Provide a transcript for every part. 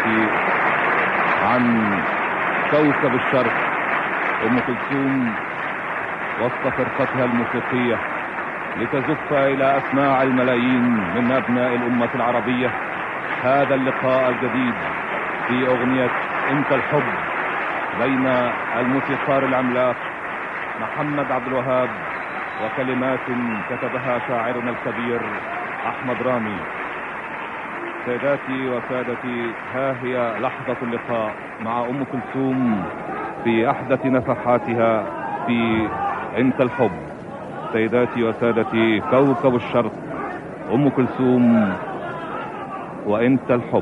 سيداتي عن كوكب الشرق ام كلثوم وسط فرقتها الموسيقيه لتزف الى اسماع الملايين من ابناء الامه العربيه هذا اللقاء الجديد في اغنيه انت الحب بين الموسيقار العملاق محمد عبد الوهاب وكلمات كتبها شاعرنا الكبير احمد رامي سيداتي وسادتي ها هي لحظة اللقاء مع ام كلثوم في احدث نفحاتها في انت الحب سيداتي وسادتي كوكب الشرق ام كلثوم وانت الحب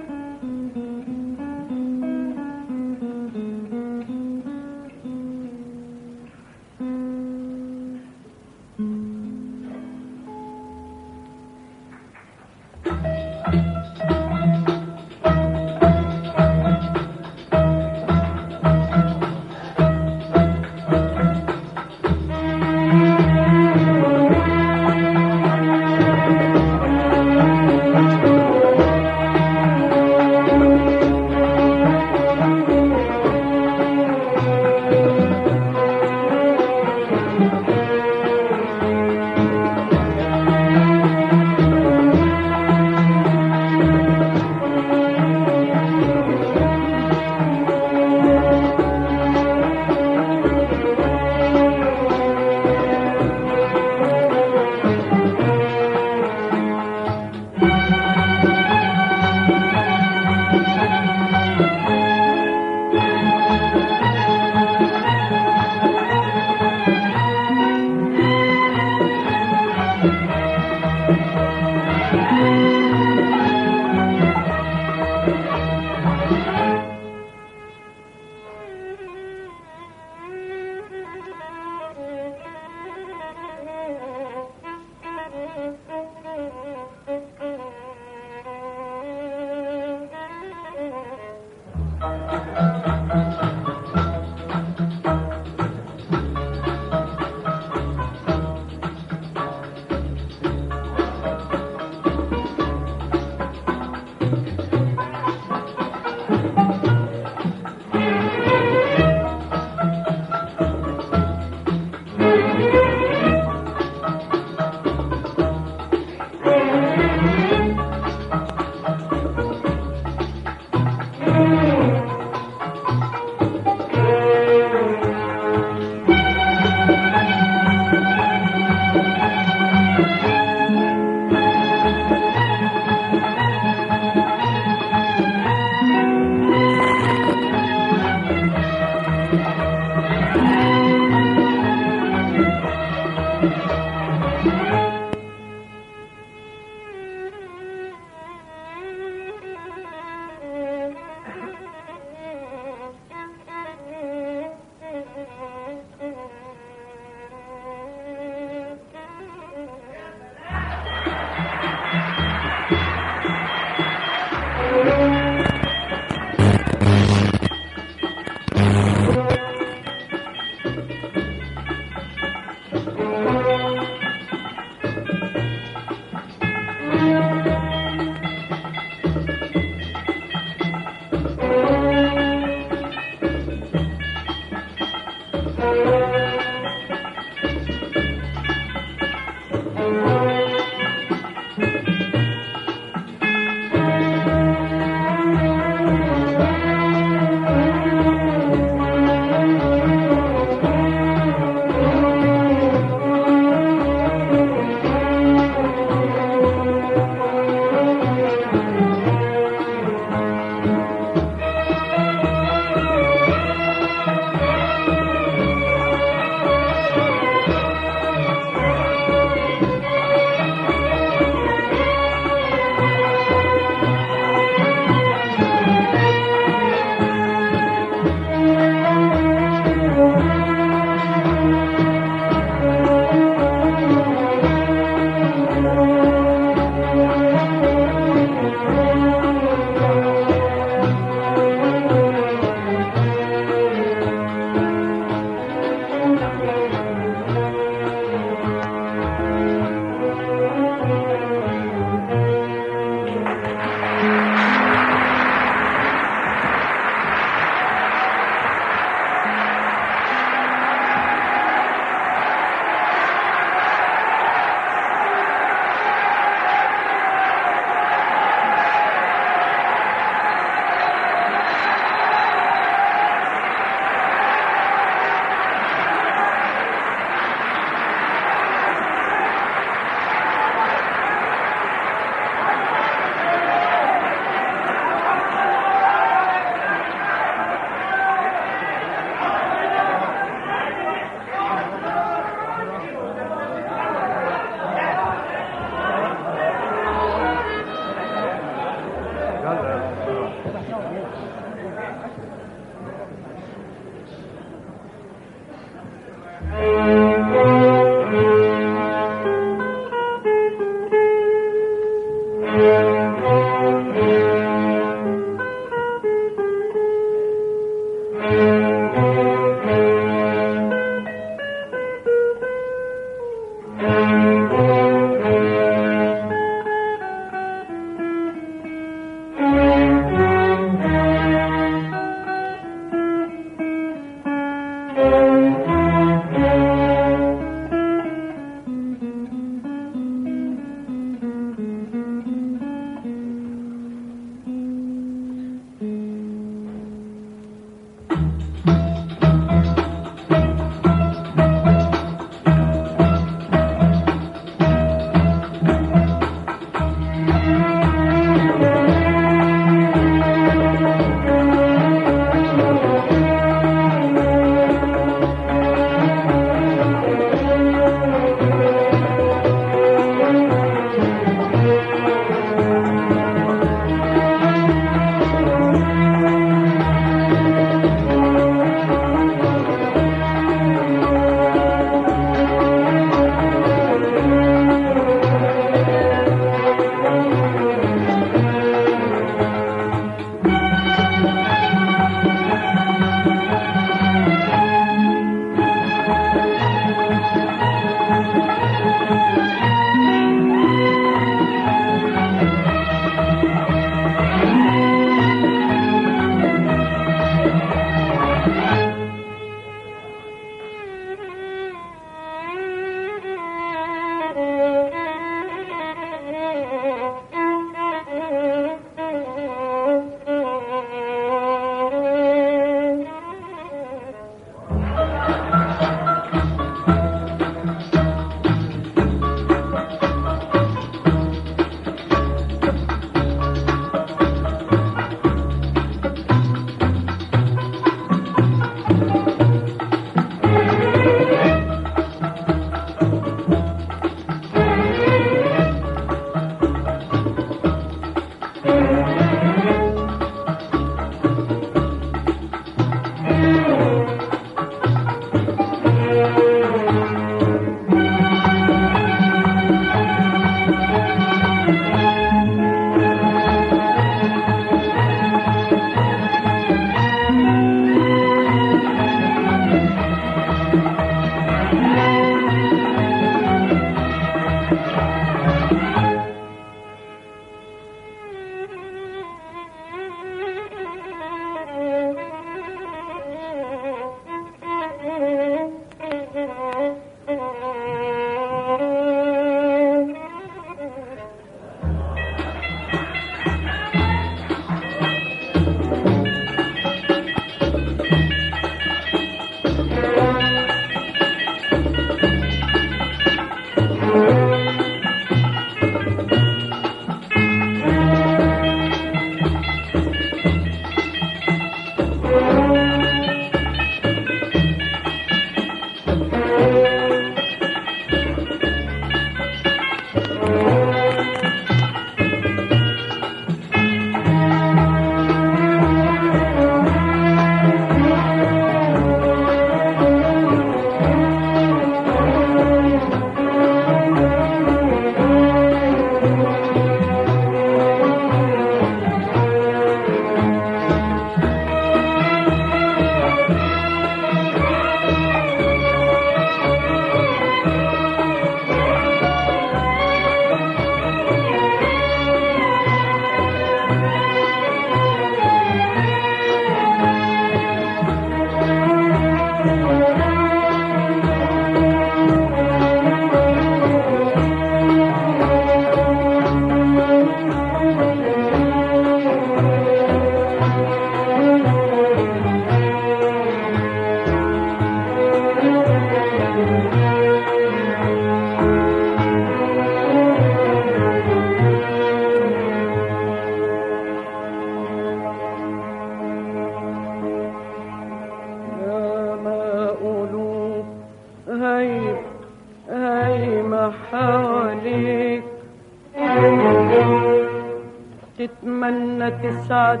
تتمنى تسعد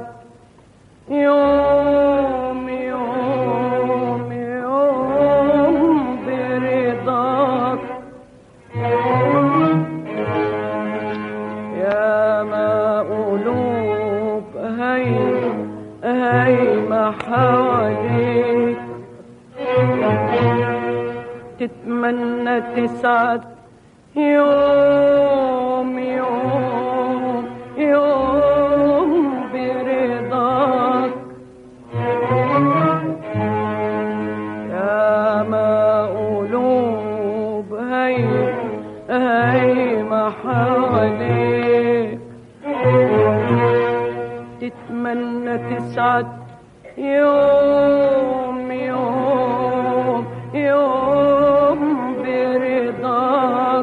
يوم يوم يوم برضاك يا يا ما قلوب هي هيمة حواليك تتمنى تسعد يوم يوم يوم برضاك يا ما قلوب هي هيمة حواليك تتمنى تسعد يوم يوم يوم برضاك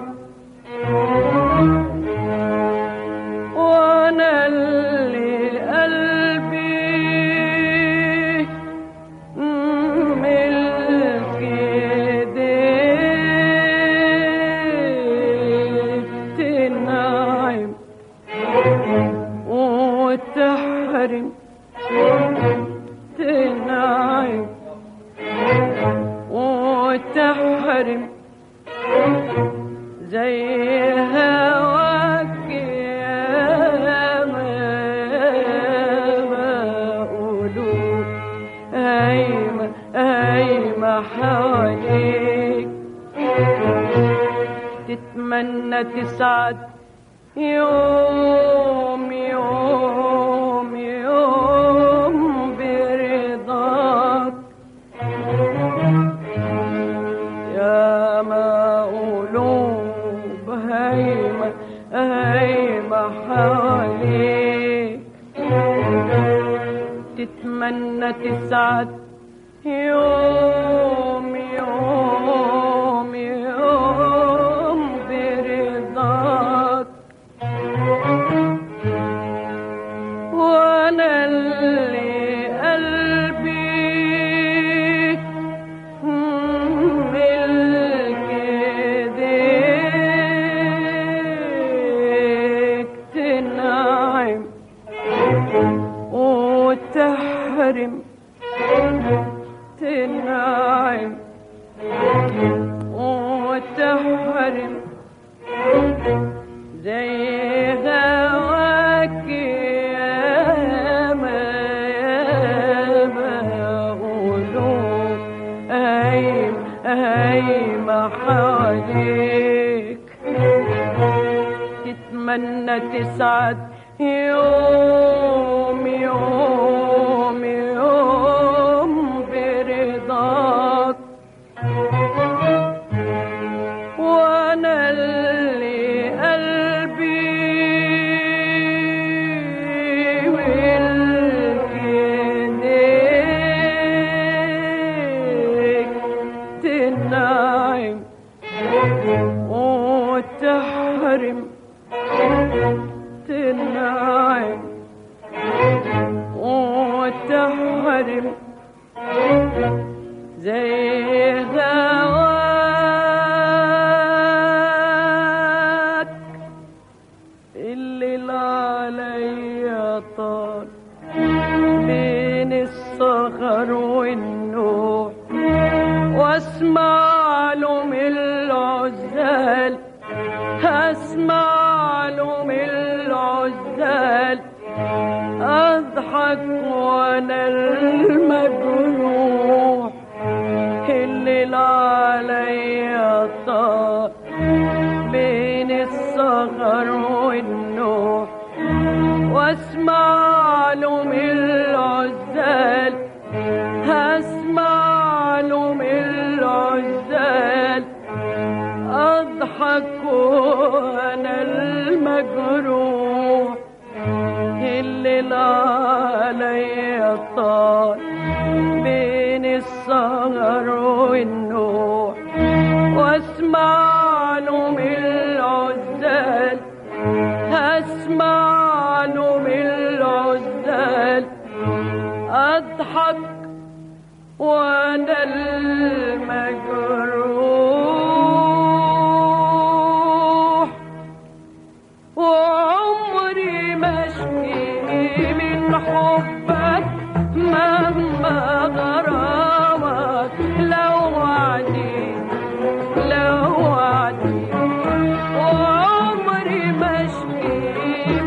وانا اللي قلبي ملك ايديك تنعم وتحرم تنعم وتحرم زي هواك يا ما قلوب هايمة هايمة حواليك تتمنى تسعد يوم يوم يوم برضاك يا ما قلوب هايمة هايمة حواليك تتمنى تسعد يوم يوم يوم برضاك وانا اللي قلبي ملك ايديك تنعم وتحرم تنعم وتحرم زي هواك يا ما يا ما قلوب هايم هايمة حواليك تتمنى تسعد يوم يوم يوم برضاك وانا اللي قلبي ملك ايديك تنعم وتحرم تنعم وتحرم زي هواك اللي عليا طال بين الصغر والنوح واسمع له من العزال اسمع له من العزال اضحك وانا المجروح اللي عليا طال بين الصغر والنوح واسمع له من العزال هسمع له من العزال اضحك وانا المجروح اللي عليا طال بين السهر والنوح واسمع له من العزال هسمع له من العزال اضحك وانا المجروح وعمري ما اشكي من حبك مهما غرامك لو وعدي لو وعدي وعمري ما اشكي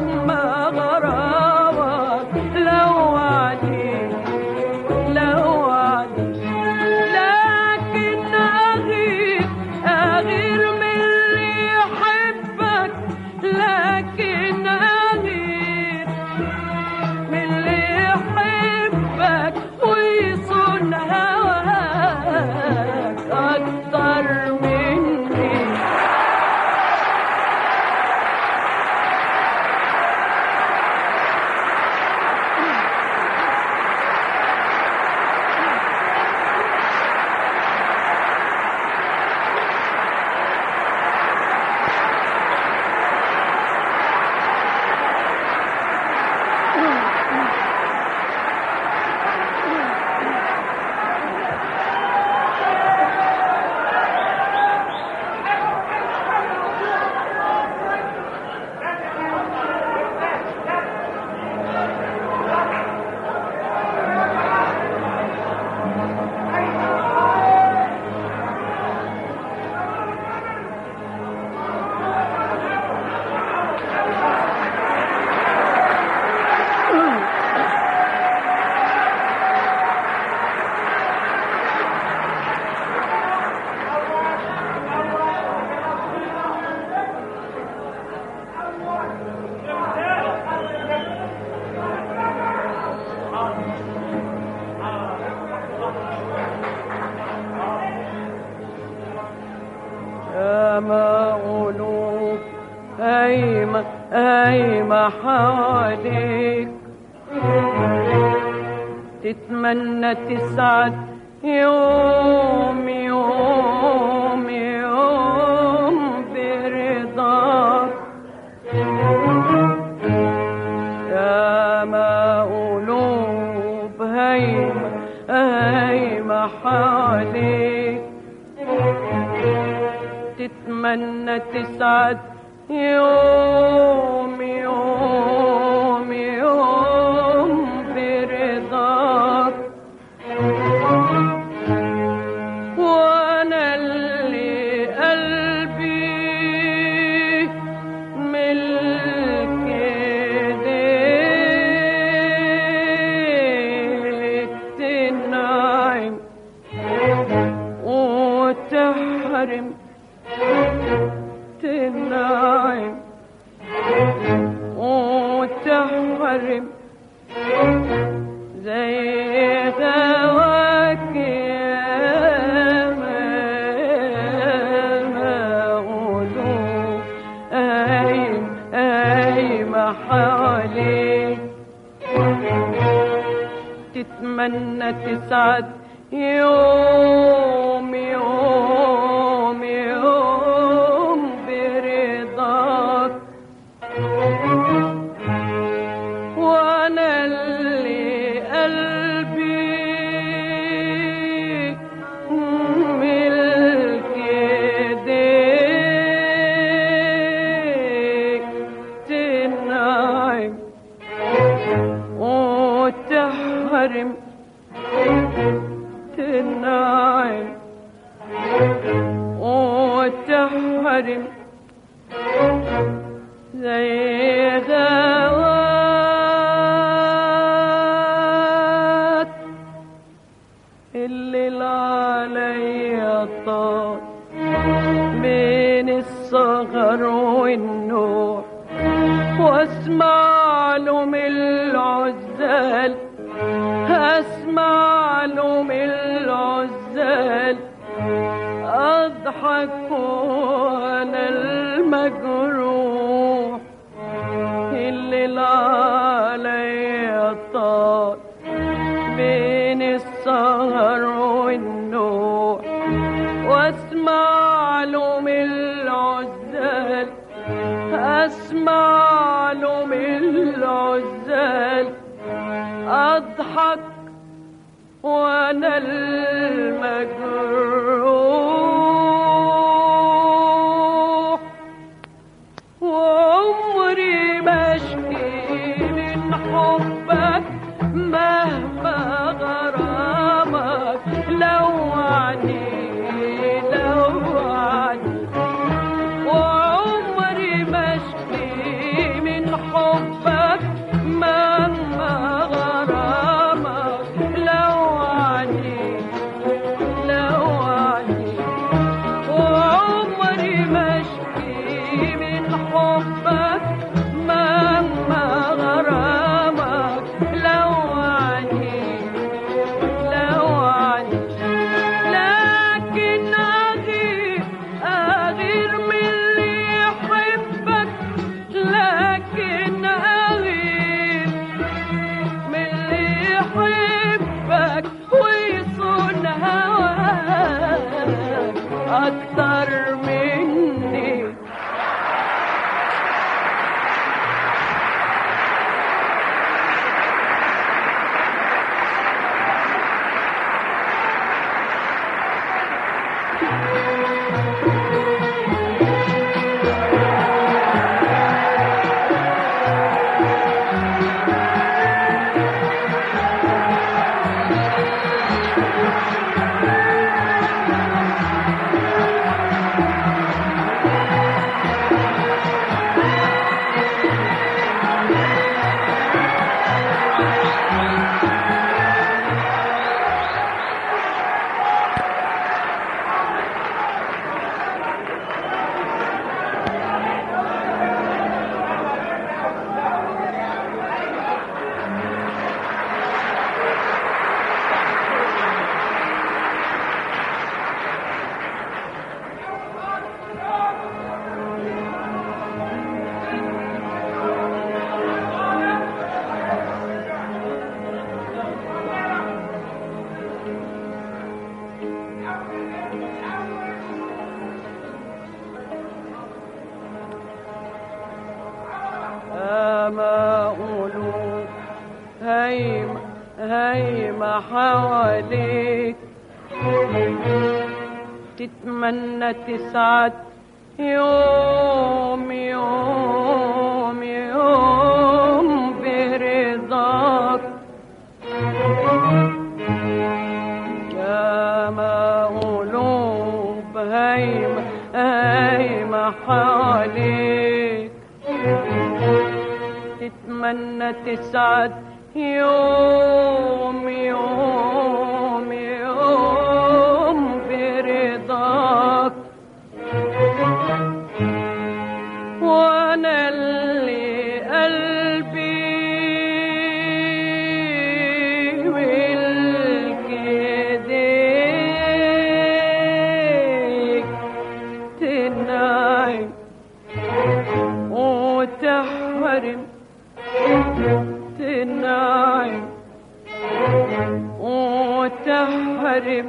مهما غرامك لو وعدي لو وعدي لكن أغير أغير من اللي يحبك لكن أغير من اللي يحبك ويصون هواك أكتر مني يا ما قلوب قايمة قايمة حواليك تتمنى تسعد يوم يوم يوم برضاك يا ما قلوب هايمة هايمة حواليك تتمنى تسعد يوم يوم يوم برضاك وانا اللي قلبي ملك ايديك تنعم وتحرم تنعم وتحرم زي هواك يا ما قلوب قايم قايمة حواليك تتمنى تسعد يوم يوم يوم برضاك وانا اللي قلبي ملك ايديك تنعم وتحرم تنعم وتحرم زي غوات الليل عليا طار بين الصغر والنور واسمع له من العزال اسمع له من العزال اضحك وانا المجروح الليل عليا طار بين السهر والنوح واسمع له من العزال اسمع له من العزال اضحك وانا المجروح وعمري ما اشكي من حبك مهما غرامك لو عني لو عني وعمري ما اشكي من حبك مهما غرامك لو عني لو عني وعمري ما اشكي من حبك مهما غرامك لو عني لو عني لكن أغير أغير من اللي يحبك لكن أغير من اللي يحبك ويصون هواك أكتر مني أما قلوب هيمة هيمة حواليك تتمنى تسعد يوم يوم يوم برضاك ياما قلوب هيمة هيمة حواليك تتمنى تسعد يوم يوم يوم برضاك وانا اللي قلبي ملك ايديك تنعم وتحرم تنعم وتحرم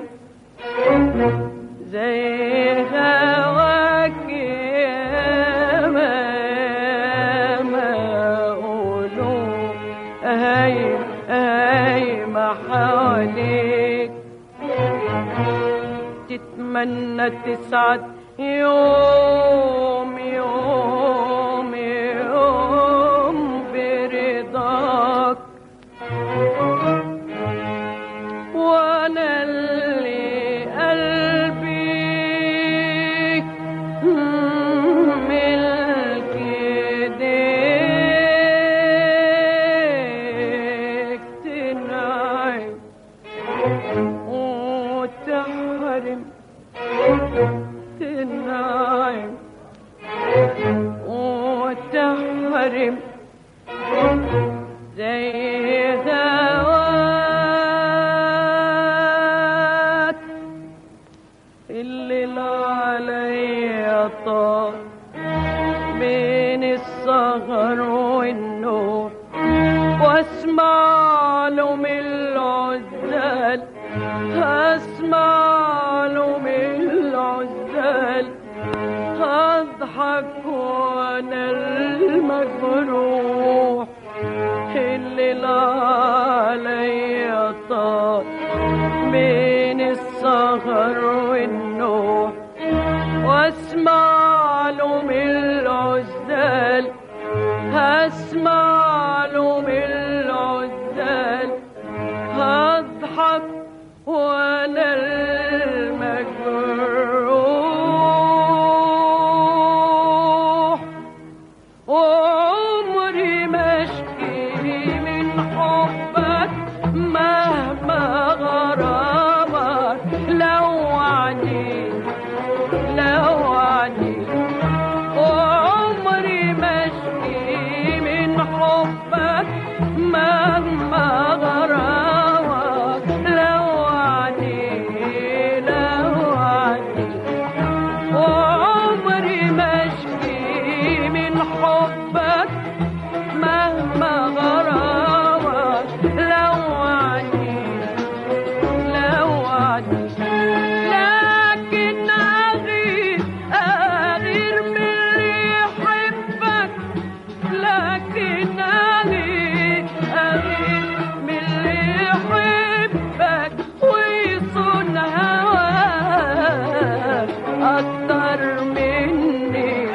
زي هواك يا ما ما قولوا هاي هاي ما حواليك تتمنى تسعد يوم يوم يوم برضاك وانا اللي قلبي ملك ايديك تنعم وتحرم تنعم وتحرم زي هواك اللي لا علي طار بين الصغر والنور واسمع له من العزال اسمع له من العزال اضحك وانا المجروح اللي لا علي طار بين الصغر والنوح واسمع له من العزال هسمع له من العزال هضحك وانا المجروح وعمري مين عليك أغير من اللي يحبك ويصون هواك أكتر مني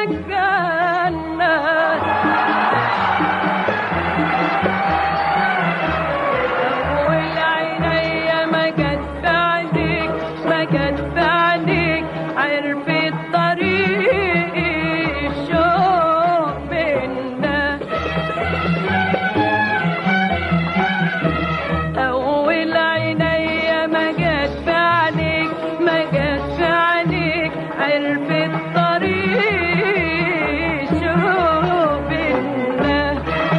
جنة أول عينيا ما جت بعدك ما جت بعدك عرفت طريق الشوق بينا أول عينيا ما جت بعدك ما جت بعدك عرفت طريق الشوق بينا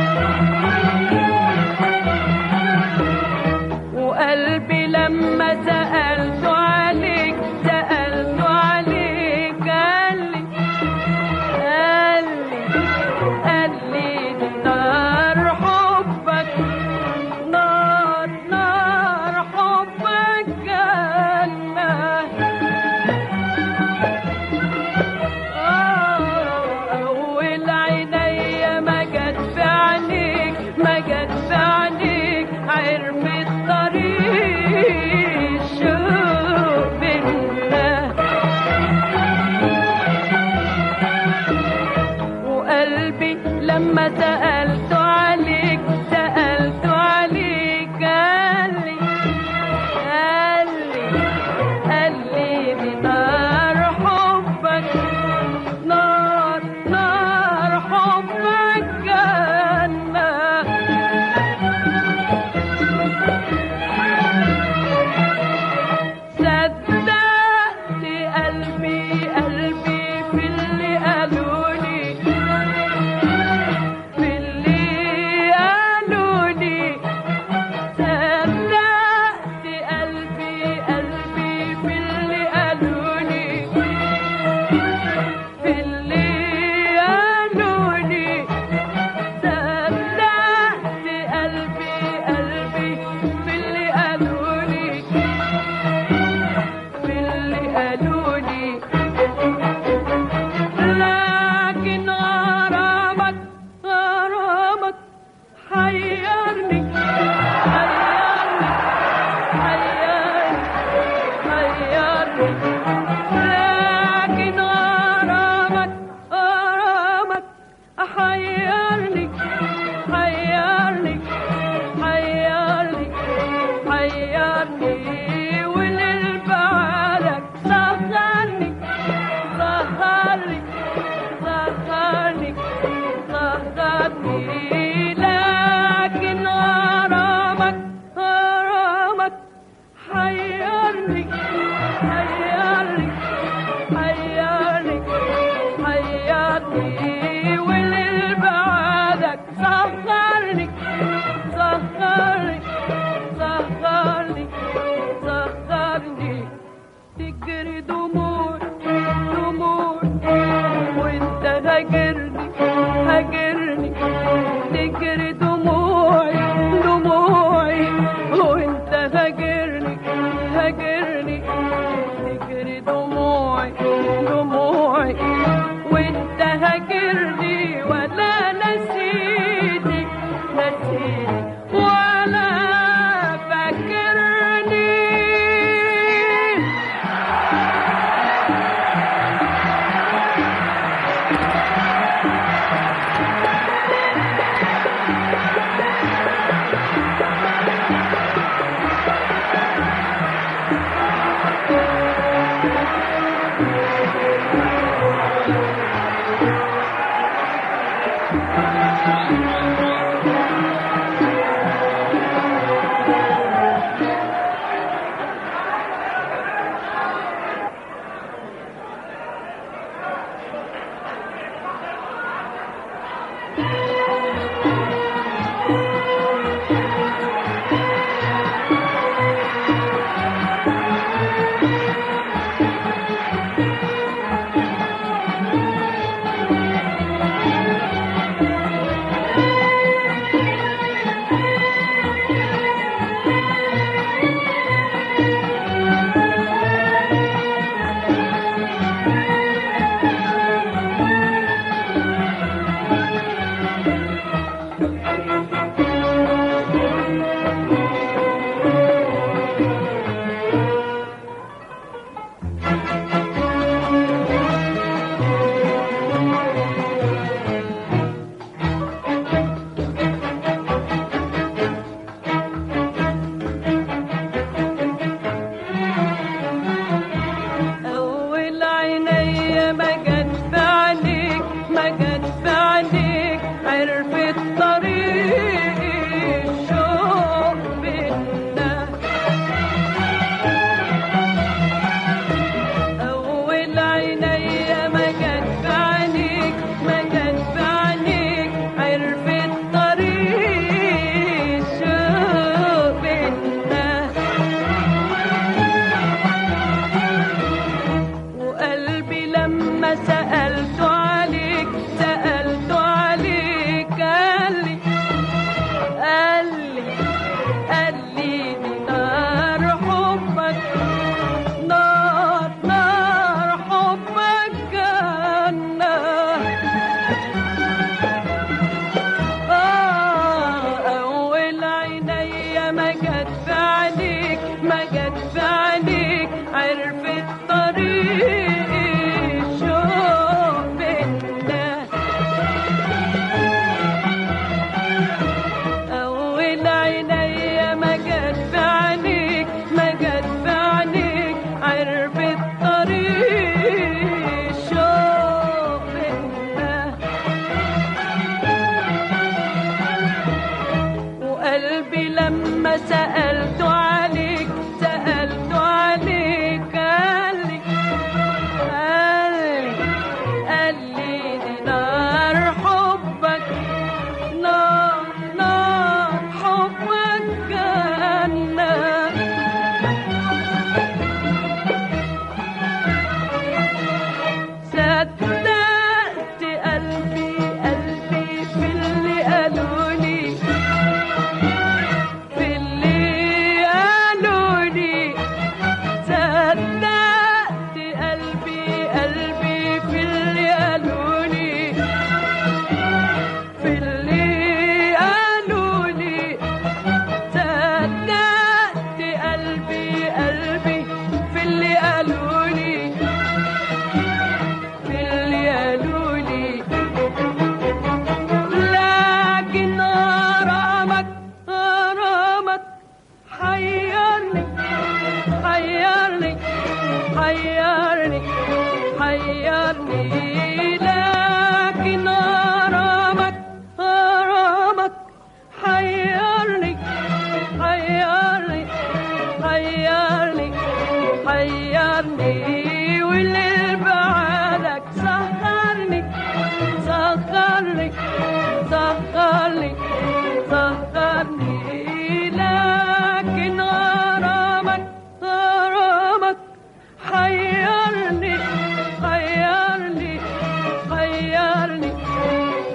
وقلبي لما سألت عليك سألت عليك قالي قالي قالي دي نار حبك نار نار حبك جنة أول عينيا ما جت في عينيك ما جت في عينيك عرفت طريق الشوق بينا وقلبي لما سألت عليك سألت عليك قالي قالي قالي دي نار حبك نار نار حبك جنة صدقت قلبي قلبي في اللي قالولي في اللي قالولي صدقت قلبي قلبي في اللي قالولي في اللي قالولي صدقت قلبي قلبي في اللي قالولي في اللي قالولي لكن غرامك غرامك حيرني حيرني حيرني حيرني لكن غرامك غرامك حيرني حيرني حيرني حيرني وللبعالك سهرني سهرني سهرني سهرني لكن غرامك غرامك حيرني حيرني حيرني حيرني وللبعادك سهرني سهرني سهرني سهرني تجري دموع دموع وانت هاجرني هاجرني تجري دموعي دموعي وانت هاجرني هاجرني تجري دموعي دموعي وانت هاجرني ولا نسيتك نسيتك ولا فاكرني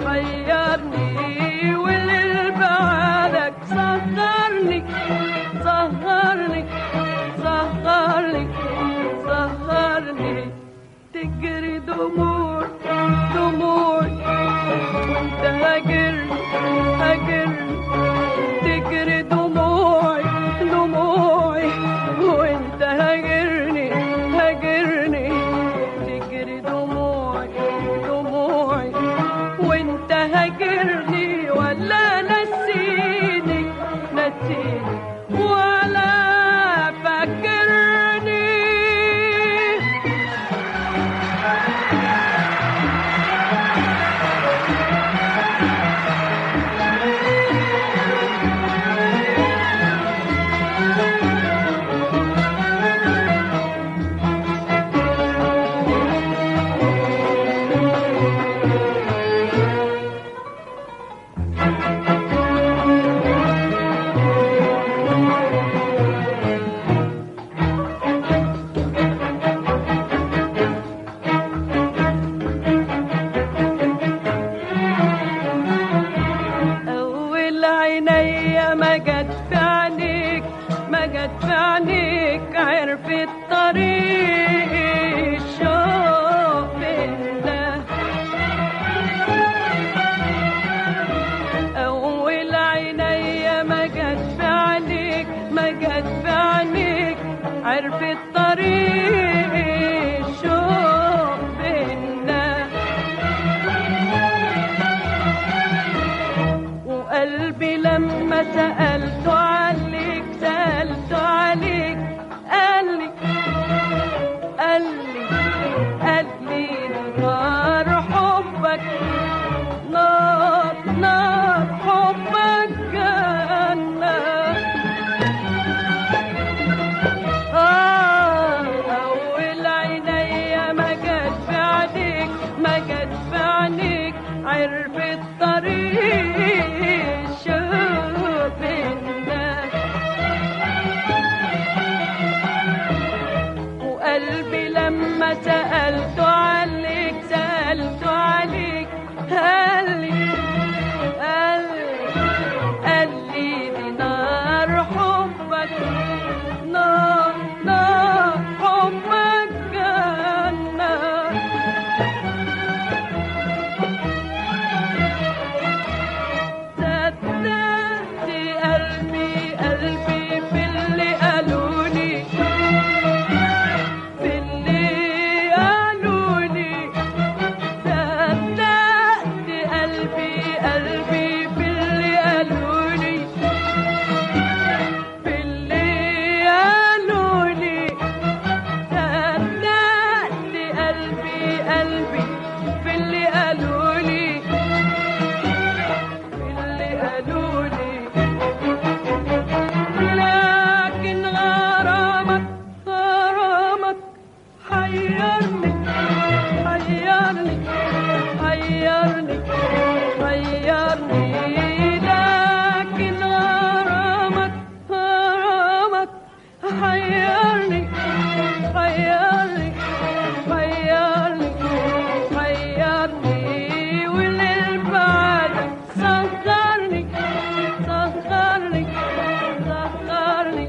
حيرني واللي بعدك سهرني سهرني سهرني سهرني تجري دموع دموع وانت هاجرني هاجرني تجري دموعي دموعي وانت هاجرني هاجرني تجري دموعي دموعي وانت هاجرني ولا نسيني نسيني ولا فاكرني أول عينيا ما جت في عينيك ما جت في عينيك عرفت طريق الشوق ده أول عينيا ما جت في عينيك ما جت في عينيك عرفت طريق الشوق بينا وقلبي لما سألته عليك سألته عليك قال لي قال لي قال لي نار حبك نار نار حبك جنة آه أول عينيا ما جت في عينيك ما جت في عينيك عرفت طريق شوف الناس وقلبي لما سألته عليك سألته عليك قال لي قال لي قال لي دي نار حبك نار نار حبك جنة صدقت قلبي قلبي في اللي قالولي في اللي قالولي صدقت قلبي قلبي في اللي قالولي في اللي قالولي صدقت قلبي قلبي في اللي قالولي في اللي قالولي لكن غرامك غرامك حيرني حيرني حيرني حيرني لكن غرامك غرامك حيرني حيرني حيرني حيرني واللي بعدك سهرني سهرني سهرني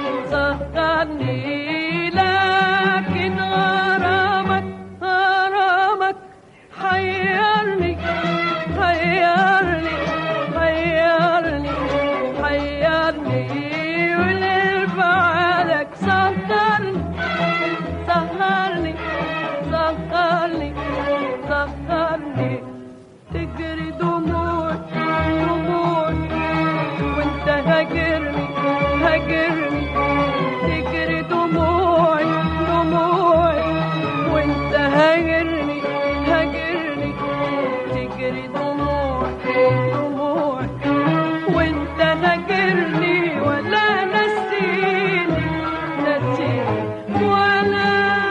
سهرني لكن غرامك غرامك حيرني حيرني حيرني حيرني واللي بعدك سهرني سهرني سهرني سهرني تجري دموع دموع وانت هاجرني هاجرني تجري دموعي دموعي وانت هاجرني هاجرني تجري دموعي دموعي وانت هاجرني ولا نسيني نسيني ولا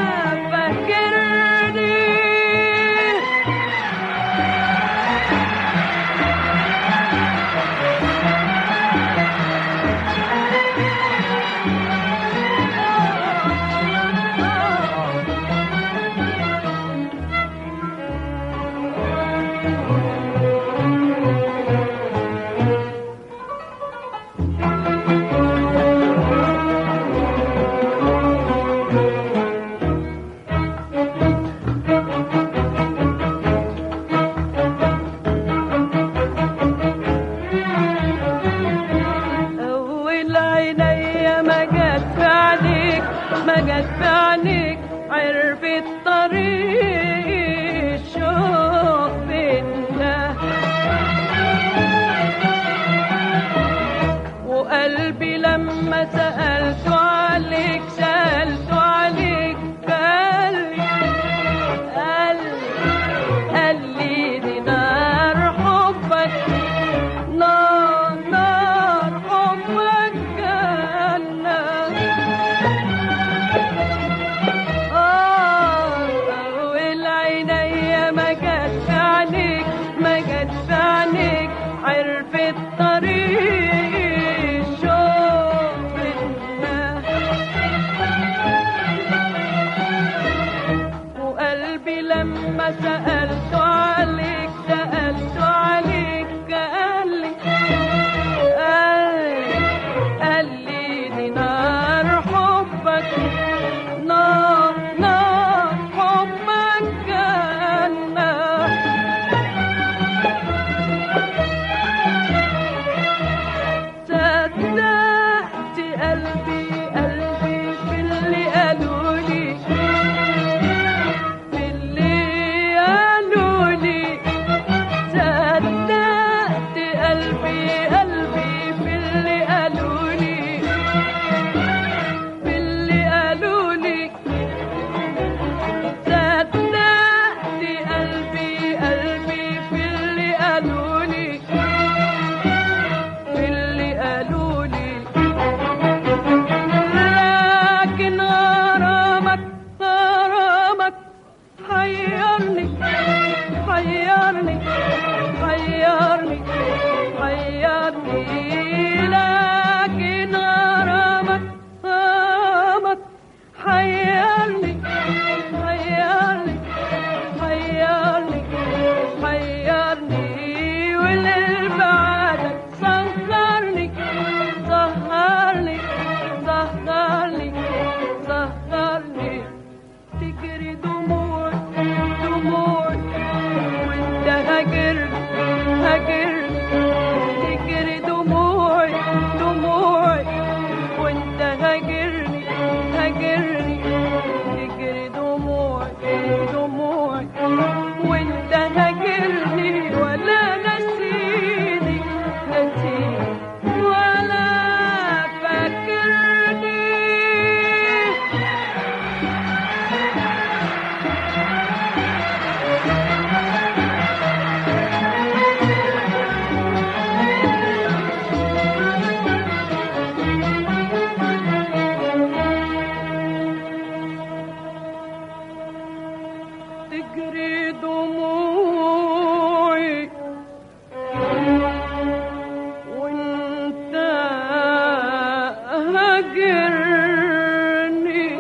فاكرني جت في عينيك عرفت طريق شوقنا وقلبي لما سألت عليك سألت عليك قال لي قال لي قال لي دي نار حبك نار نار حبك جنة صدقت قلبي قلبي في اللي قالوا لي في اللي قالوا لي صدقت قلبي قلبي في اللي قالوا لي في اللي قالوا لي صدقت قلبي قلبي في اللي قالوا لي في اللي قالوا لي لكن غرامك غرامك حيرني حيرني حيرني حيرني لكن غرامك غرامك حيرني حيرني حيرني حيرني واللي بعدك سهرني سهرني سهرني سهرني تجري دموع دموع وانت هاجر هاجر تجري دموع دموع وانت هاجرني هاجرني تجري دموع دموع وانت هاجرني ولا نسيني نسيني ولا فاكرني تجري دموعي وانت هاجرني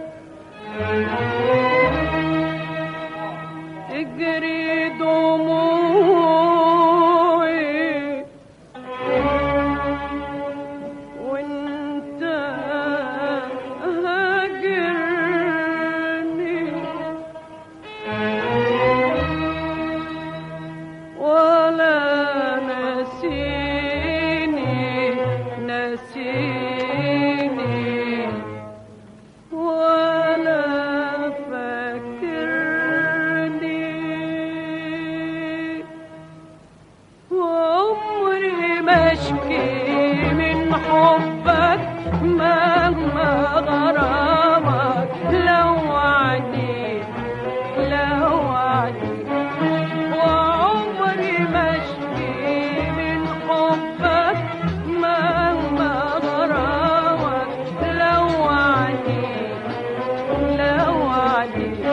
تجري دموعي وانت هاجرني ولا نسيني نسيني ولا فكرني وعمري ما اشكي من حبك مهما غرامك لو عديت لو عديت وعمري ما اشكي من حبك مهما غرامك لو عديت لو عديت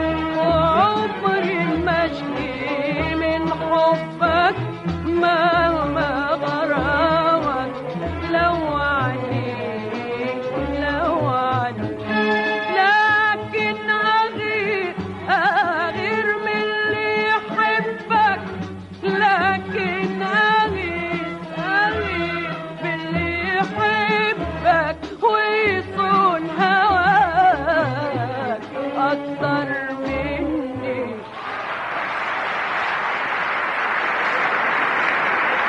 وعمري ما اشكي من حبك مهما غرامك لو عديت لو عديت لكن أغير أغير من اللي يحبك لكن أغير أغير باللي يحبك ويصون هواك أكتر مني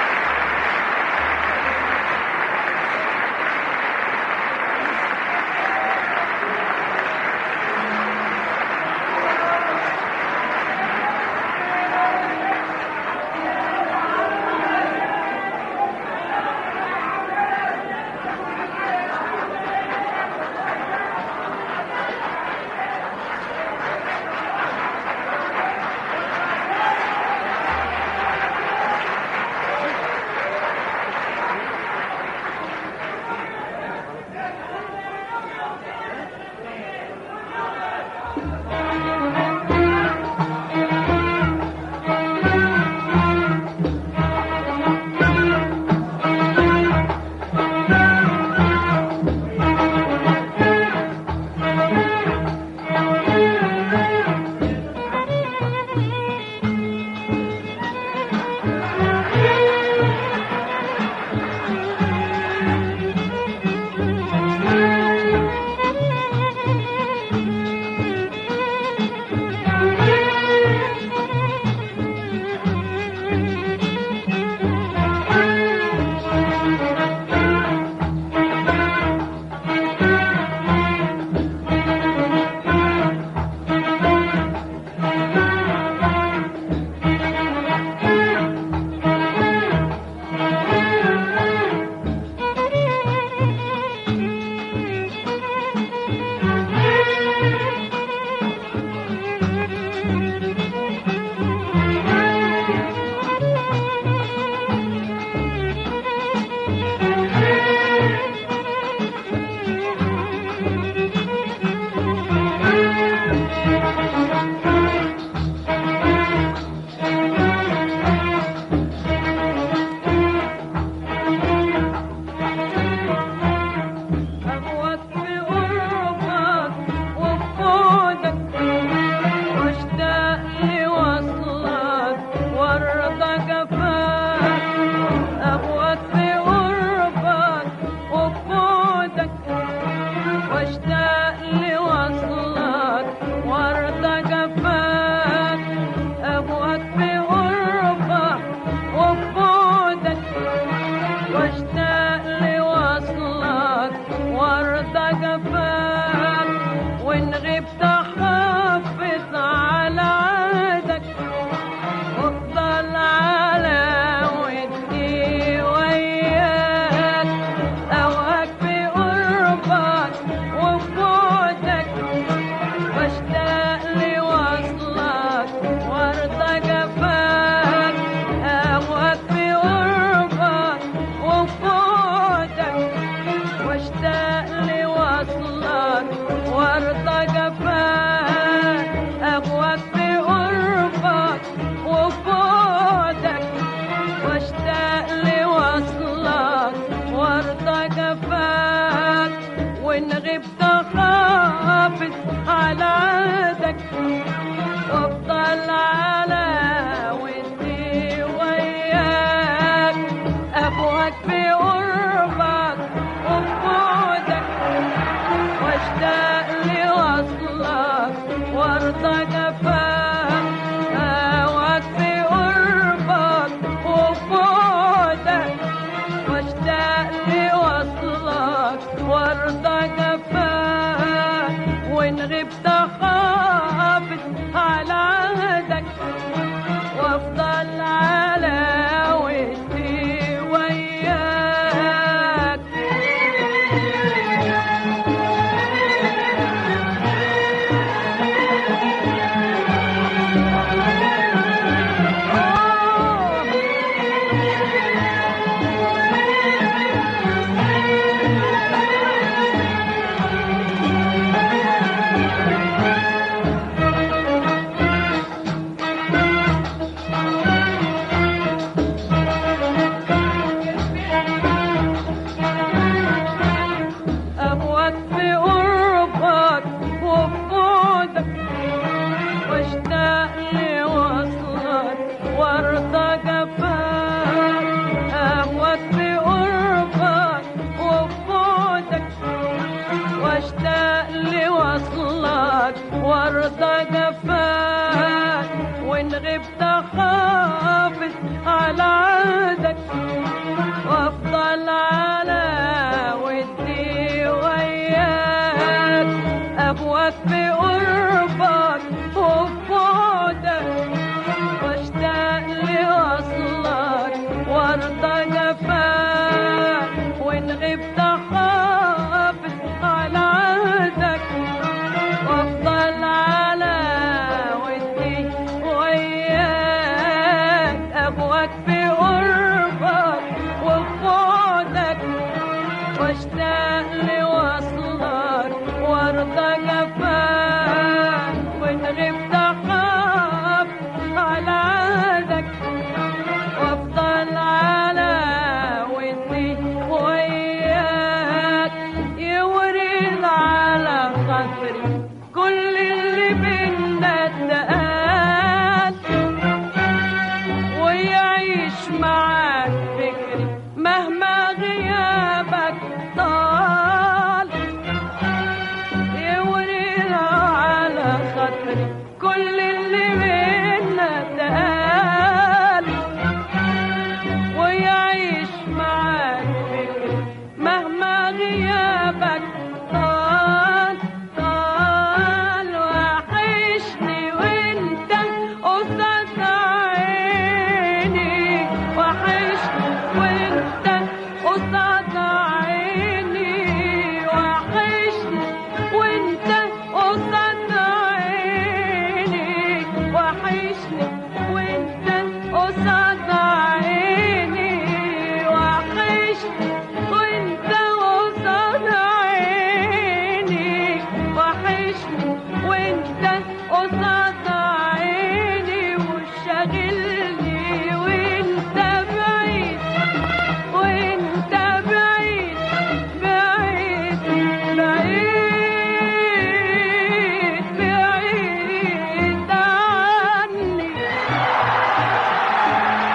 جفاك أهواك في قربك وبعدك واشتاق لوصلك وارضى جفاك أهواك في قربك وبعدك واشتاق لوصلك وارضى جفاك وان غبت حافظ على عهدك وافضل على ودي وياك أوهك في قربك وبعدك واشتاق لوصلك وارضى جفاك أهواك في قربك وبعدك واشتاق لوصلك وارضى جفاك أهواك في قربك وبعدك واشتاق لوصلك وارضى جفاك وان غبت خافت على عهدك وافضل على ودي وياك ابوك في قربك وبعدك واشتاق لوصلك وارضى جفاك هواك في قربك وبعدك واشتاق لوصلك وارضى جفاك وان غبت خافت على عهدك وافضل على ودي وياك أبوك في قربك وبعدك واشتاق لوصلك وارضى جفاك أبوك في قربك وبعدك واشتاق لوصلك وارضى جفاك وان غبت خافت على عهدك وافضل على ودي وياك ابوك في قربك وبعدك واشتاق لوصلك وارضى جفاك وان غبت خافت على عهدك وافضل على ودي وياك ابوك في قربك وبعدك واشتاق لوصلك وارضى جفاك وان غبت خاف على عهدك وافضل على ودي وياك يورد على خاطري كل اللي بينا اتقال ويعيش معاك فكري مهما غيابك طال يورد على خاطري كل اللي بينا اتقال ويعيش معاك فكري مهما غيابك طال طال وحشني وانت قصاد عيني وحشني وانت قصاد عيني وحشني وانت قصاد عيني وحشني وانت قصاد عيني وحشني وانت قصاد عيني وحشني وانت قصاد عيني وشاغلني وانت بعيد وانت بعيد بعيد بعيد بعيد عني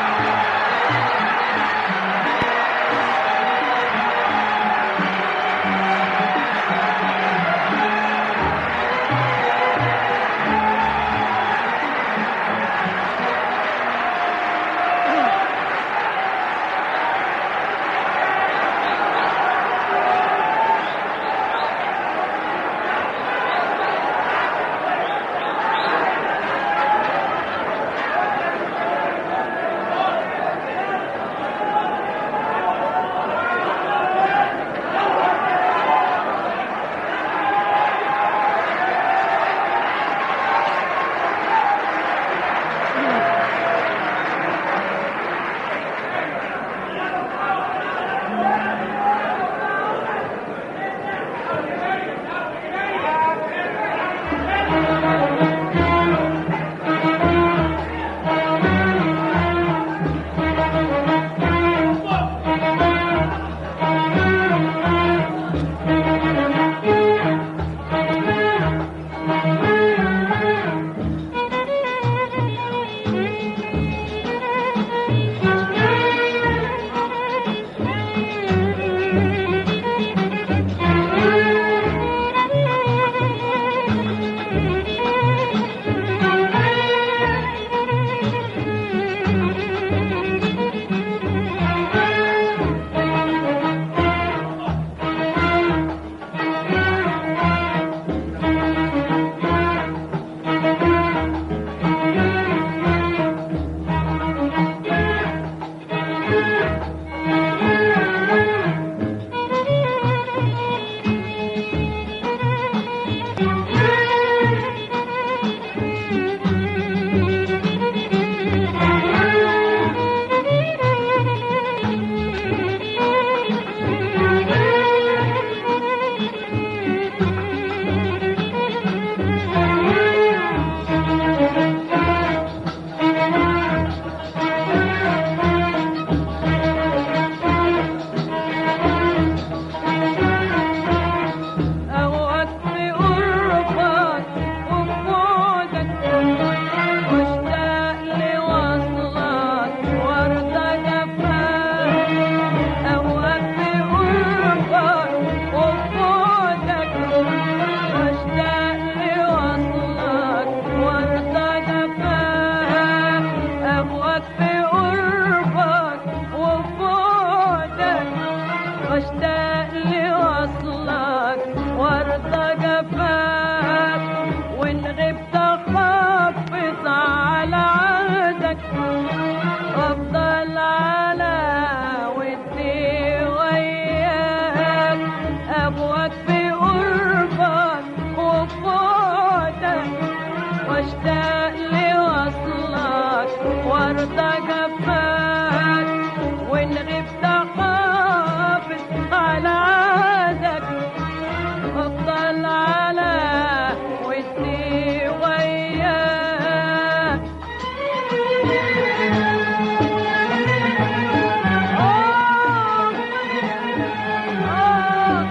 جفاك وإن غبت حافظ على عادك أفضل على ودي وياك آه آه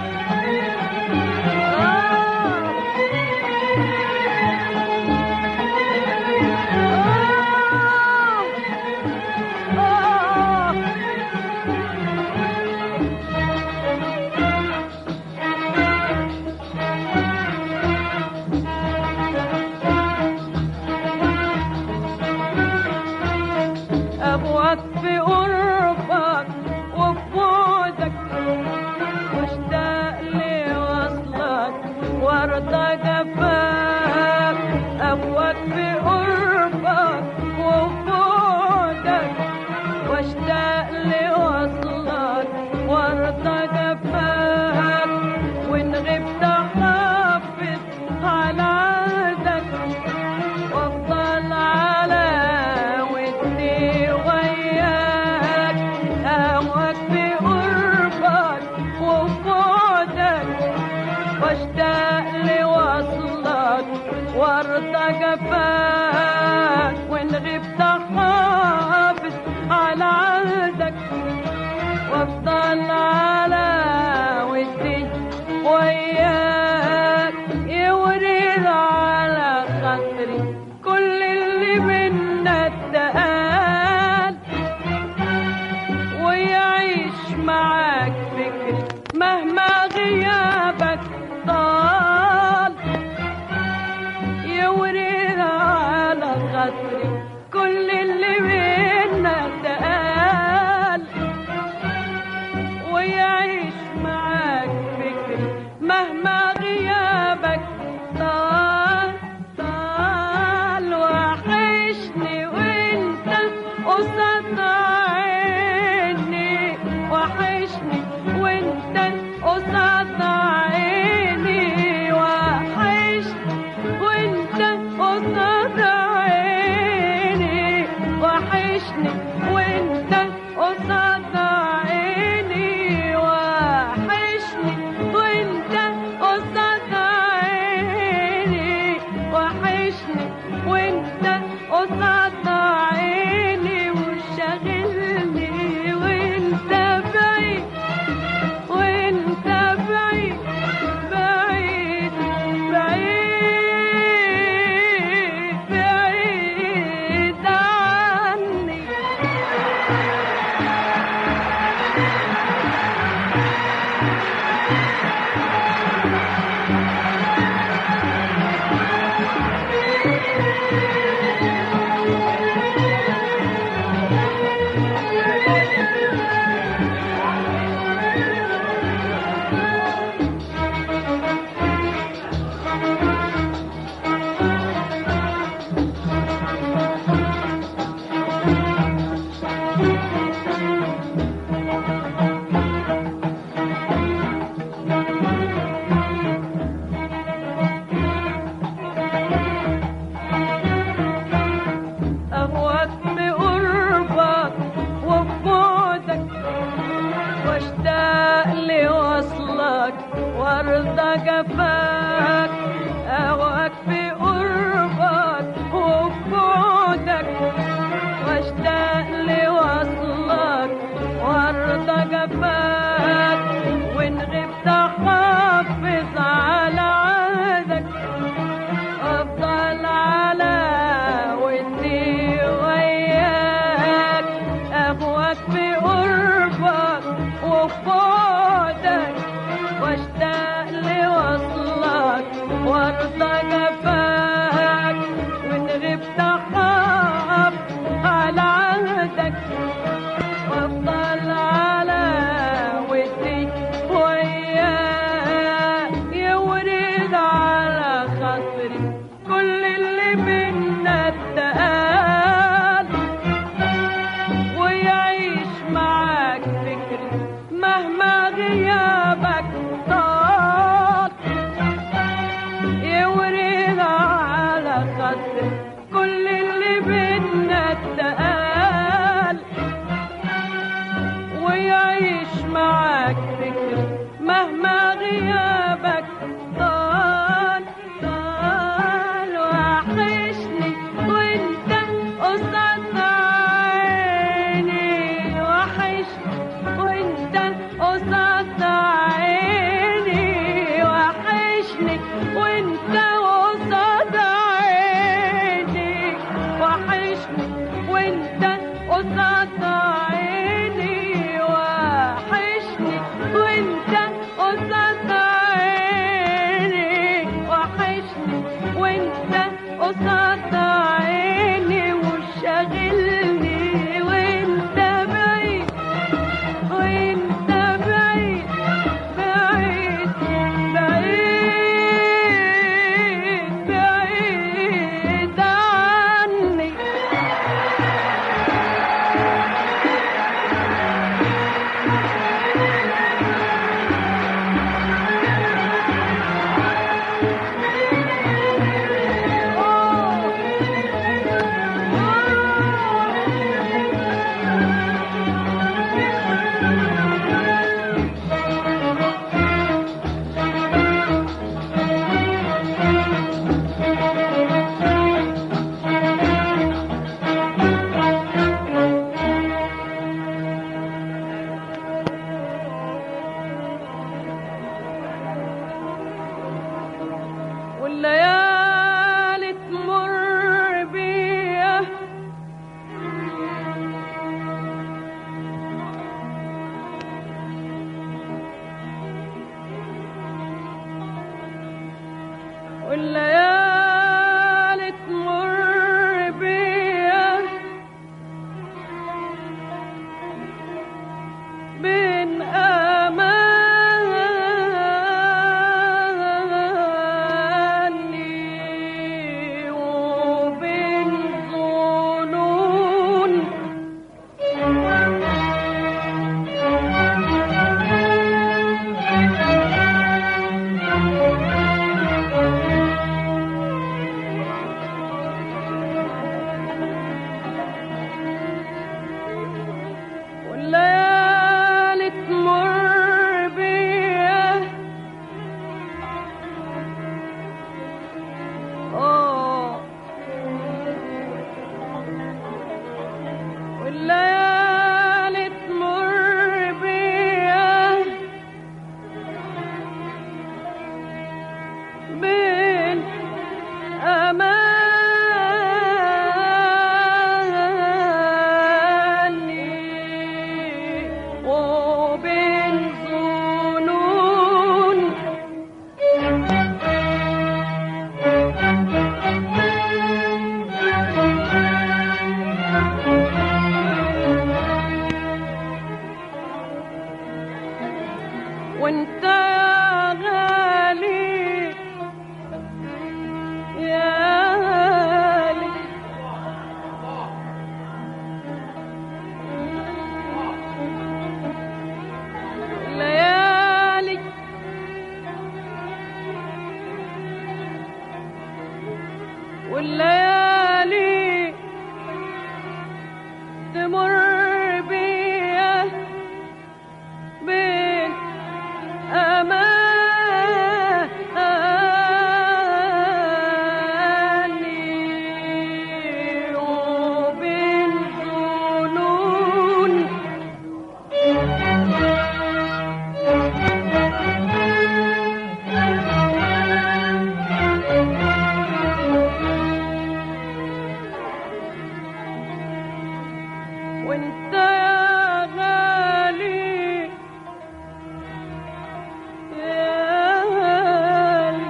أبوك في قربك وفي بعدك واشتاق لوصلك وارضى جفاك أبوك في قربك وفي بعدك واشتاق لوصلك وارضى جفاك وإن غبت حافظ على عهدك وافضل على ودي وياك اهواك في قربك وبعدك واشتاق لوصلك وارضى جفاك وان غبت حافظ على عهدك وافضل على ودي وياك يورد على خاطري كل اللي منا اتقال ويعيش معاك فكري مهما غيابك طال يورد على خاطري كل اللي منا اتقال ويعيش معاك فكري مهما غيابك طال طال وحشني وانت قصاد عيني وحشني وانت قصاد عيني وحشني وانت قصاد عيني وحشني وانت قصاد عيني وحشني وانت قصاد عيني وحشني وانت قصاد عيني وشاغلني وانت بعيد وانت بعيد بعيد بعيد بعيد عني أهواك بقربك وبعدك واشتاق لوصلك وارضى جفاك أهواك بقربك وبعدك واشتاق لوصلك وارضى جفاك وإن غبت حافظ على عهدك أفضل على ودي وياك أهواك بقربك وبعدك واشتاق لوصلك وارضى جفاك وإن غبت حافظ على عهدك وافضل على ودي وياك قصاد عيني وحشني وانت قصاد عيني وحشني وانت قصاد عيني وشاغلني وانت بعيد وانت بعيد بعيد بعيد بعيد عني والليالي تمر بيا والليالي تمر بيا بين أماني وبين ظنون والليالي تمر بيا آه والليالي تمر بيا بين أماني وبين ظنون وانت يا غالي يا غالي ليالي والليالي تمر بيا بين أماني وبين ظنون وانت يا غالي يا غالي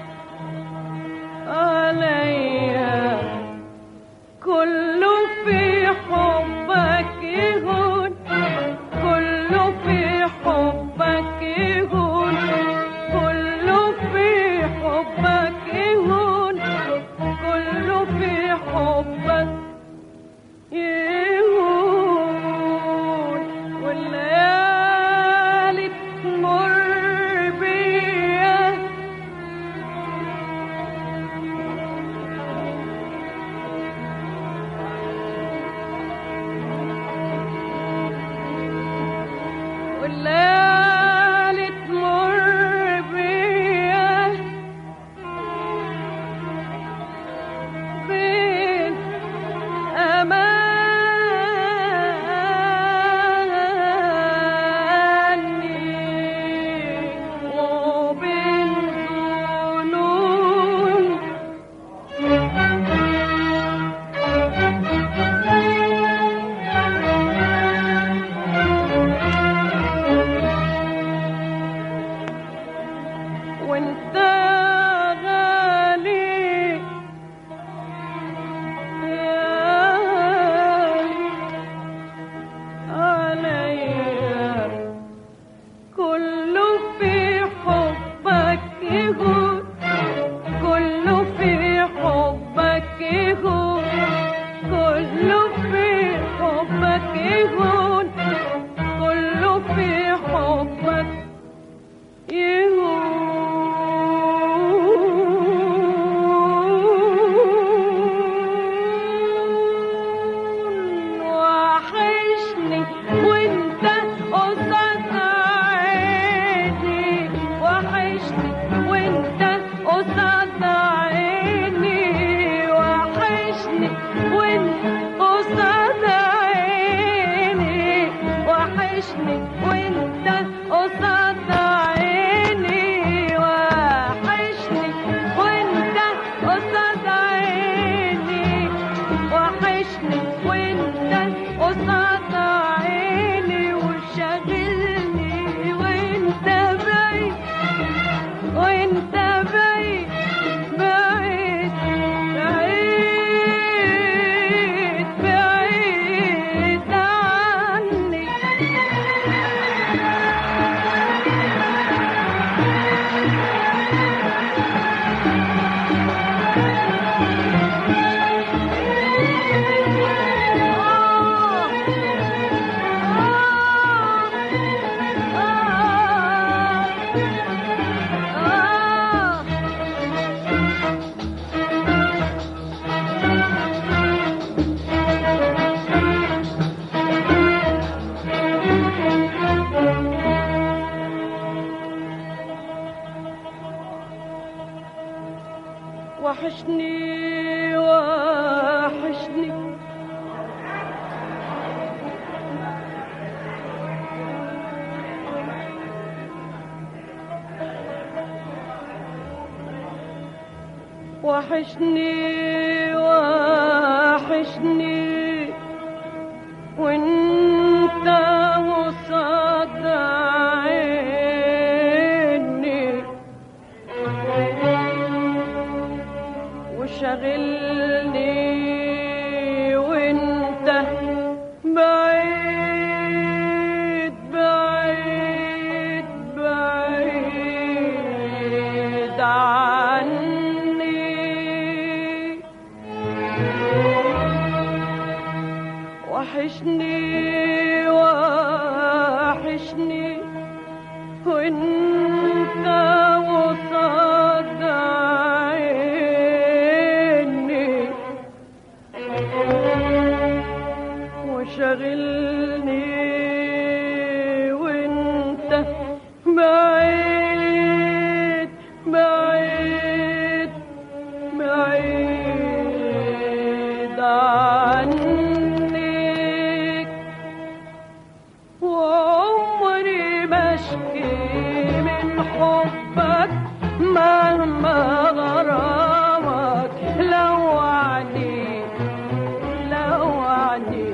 عليا كله في حبك يهون كله في حبك يهون كله في حبك يهون كله في حبك يهون والليالي تمر بيا والليالي تمر بيا بين أماني وبين ظنون وحشني وانت قصاد عيني وحشني وانت قصاد عيني وحشني وانت قصاد عيني وشاغلني وانت بعيد وانت بعيد بعيد بعيد بعيد عني وحشني وحشني وحشني وحشني وانت وصاد عيني وشغلني وانت بعيد بعيد بعيد عني وحشني وحشني وانت وصاد عيني وشغلني وانت بعيد بعيد بعيد عنك وعمري بشكي من حبك مهما غرامك لو عني لو عني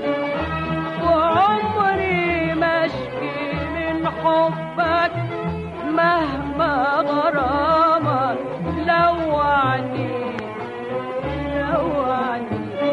وعمري بشكي من حبك مهما غرامك لو عني لو عني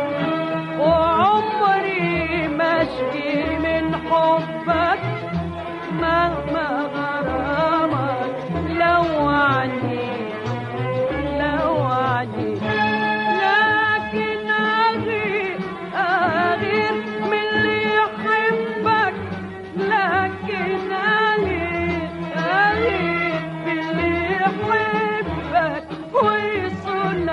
وعمري مشكي من حبك مهما غرامك لو عني لو عني لكن أغير أغير من اللي يحبك لكن أغير أغير من اللي يحبك ويصون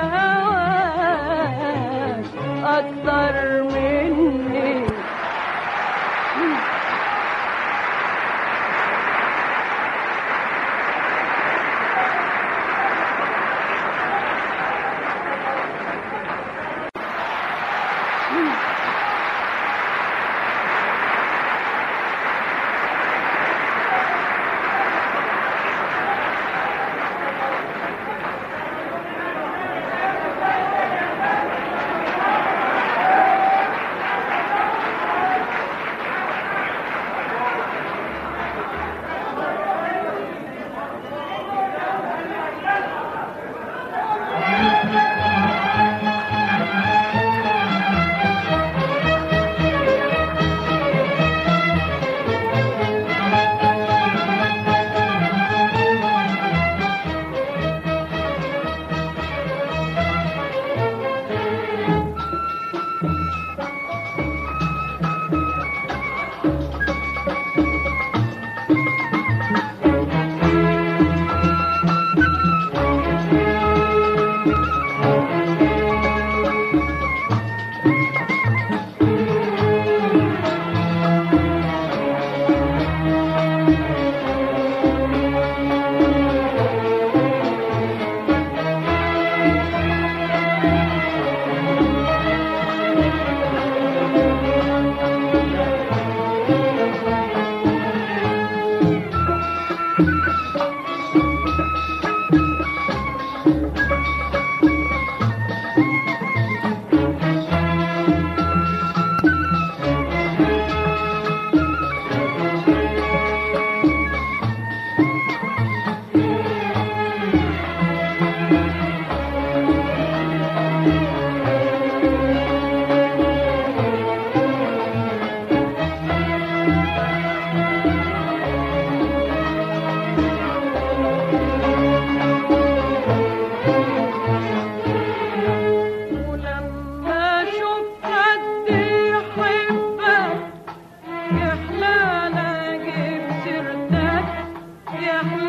هواك أكتر مني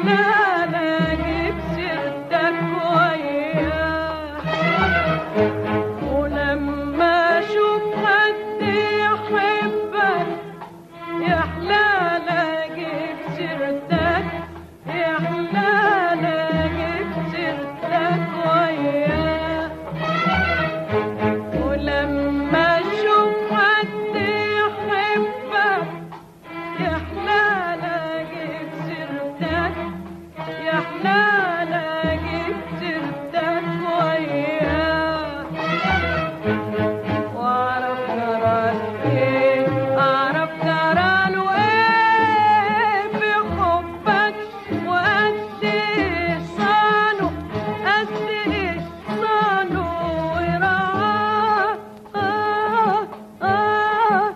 الاقي بسيرتك وياه ولما اشوف حد يحبك يحلى الاقي بسيرتك يحلى الاقي بسيرتك وياه ولما اشوف حد يحبك يحلى الاقي بسيرتك يحلى الاقي بسيرتك وياه واعرف جراله ايه اعرف جراله ايه في حبك وقد ايه صانه قد ايه صانه ورعاه آه آه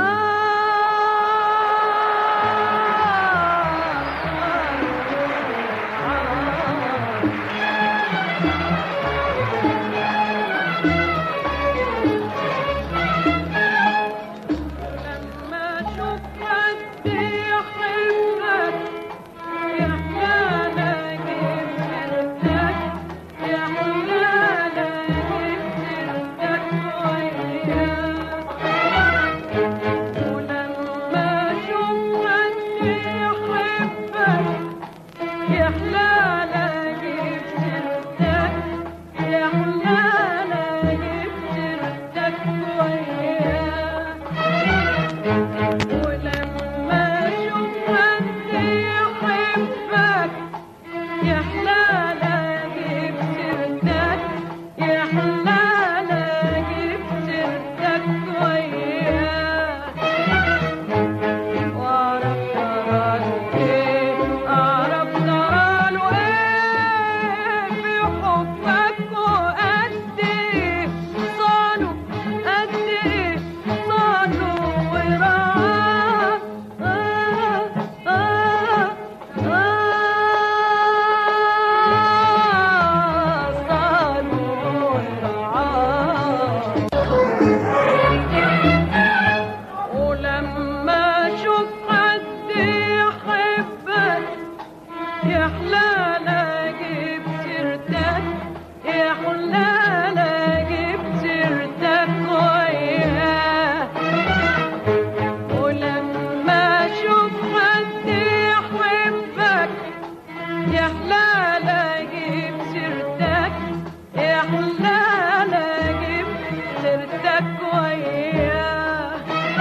آه لما اشوف حد يحبك يحلى الاقي بسيرتك يحلى الاقي بسيرتك وياه ولما اشوف حد يحبك يحلى الاقي بسيرتك يحلى الاقي بسيرتك وياه ولما اشوف حد يحبك يحلى الاقي بسيرتك يحلى الاقي بسيرتك وياه واعرف جراله ايه اعرف جراله ايه في حبك وقد ايه صانه قد ايه صانه ورعاه آه آه آه صانه ورعاه ولما اشوف حد يحبك يحلى الاقي بسيرتك يحلى الاقي بسيرتك وياه ولما اشوف حد يحبك يحلى الاقي بسيرتك يحلى الاقي بسيرتك وياه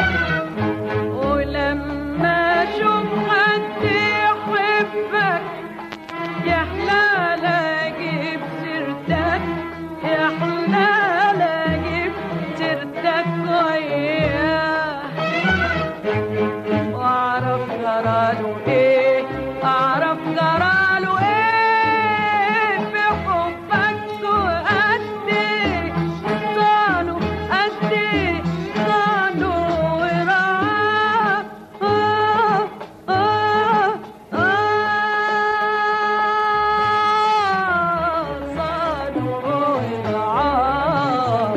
ولما اشوف حد يحبك يحلى الاقي بسيرتك يحلى الاقي بسيرتك وياه واعرف جراله ايه اعرف جراله ايه في حبك وقد ايه صانه قد ايه صانه ورعاه آه آه آه صانه ورعاه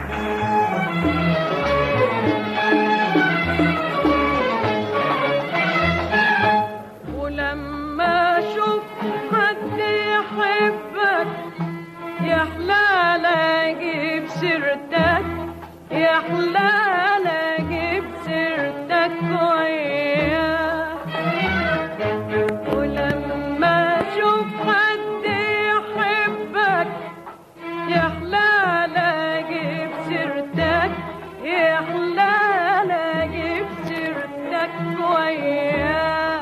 ولما اشوف حد يحبك يحلى الاقي بسيرتك يحلى الاقي بسيرتك وياه ولما اشوف حد يحبك يحلى الاقي بسيرتك يحلى الاقي بسيرتك وياه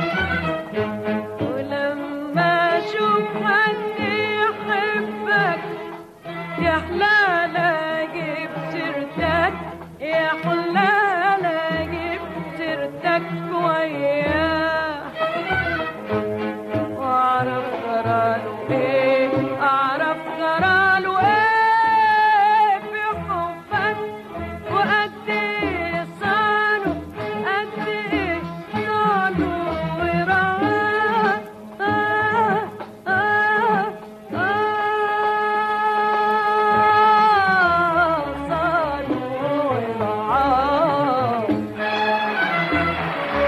ولما اشوف حد يحبك يحلى الاقي بسيرتك يحلى الاقي بسيرتك وياه واعرف جراله ايه اعرف جراله ايه في حبك وقد ايه صانه قد ايه صانه ورعاه آه آه آه صانه ورعاه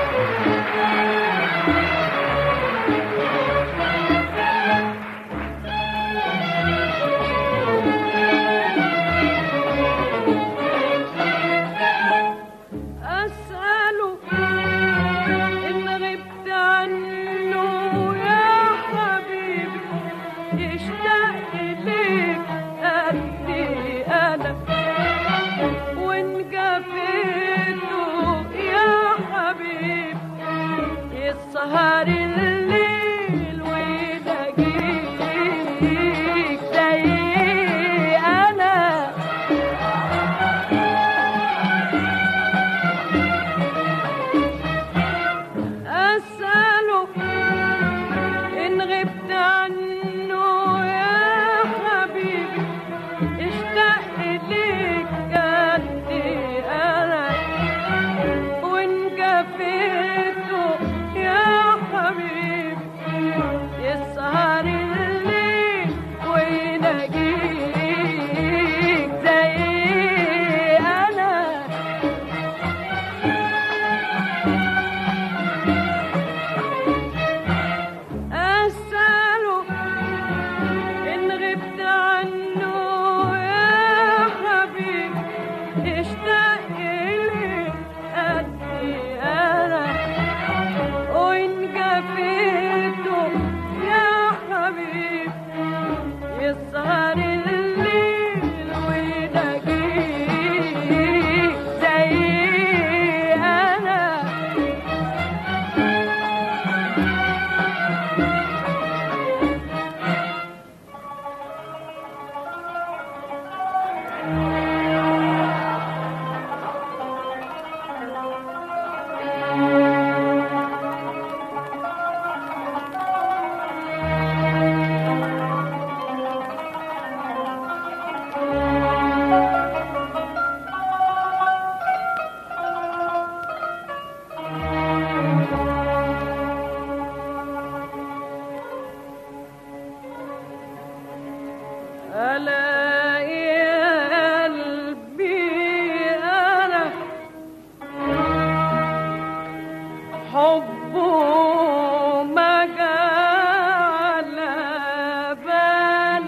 حبه ما جعل بال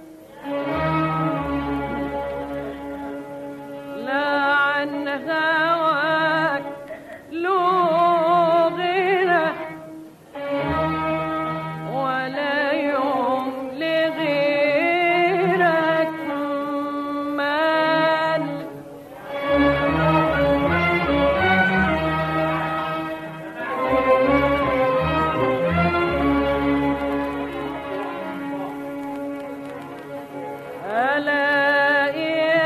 لا عن هواك له غيره ولا يوم لغيرك مال ألاقي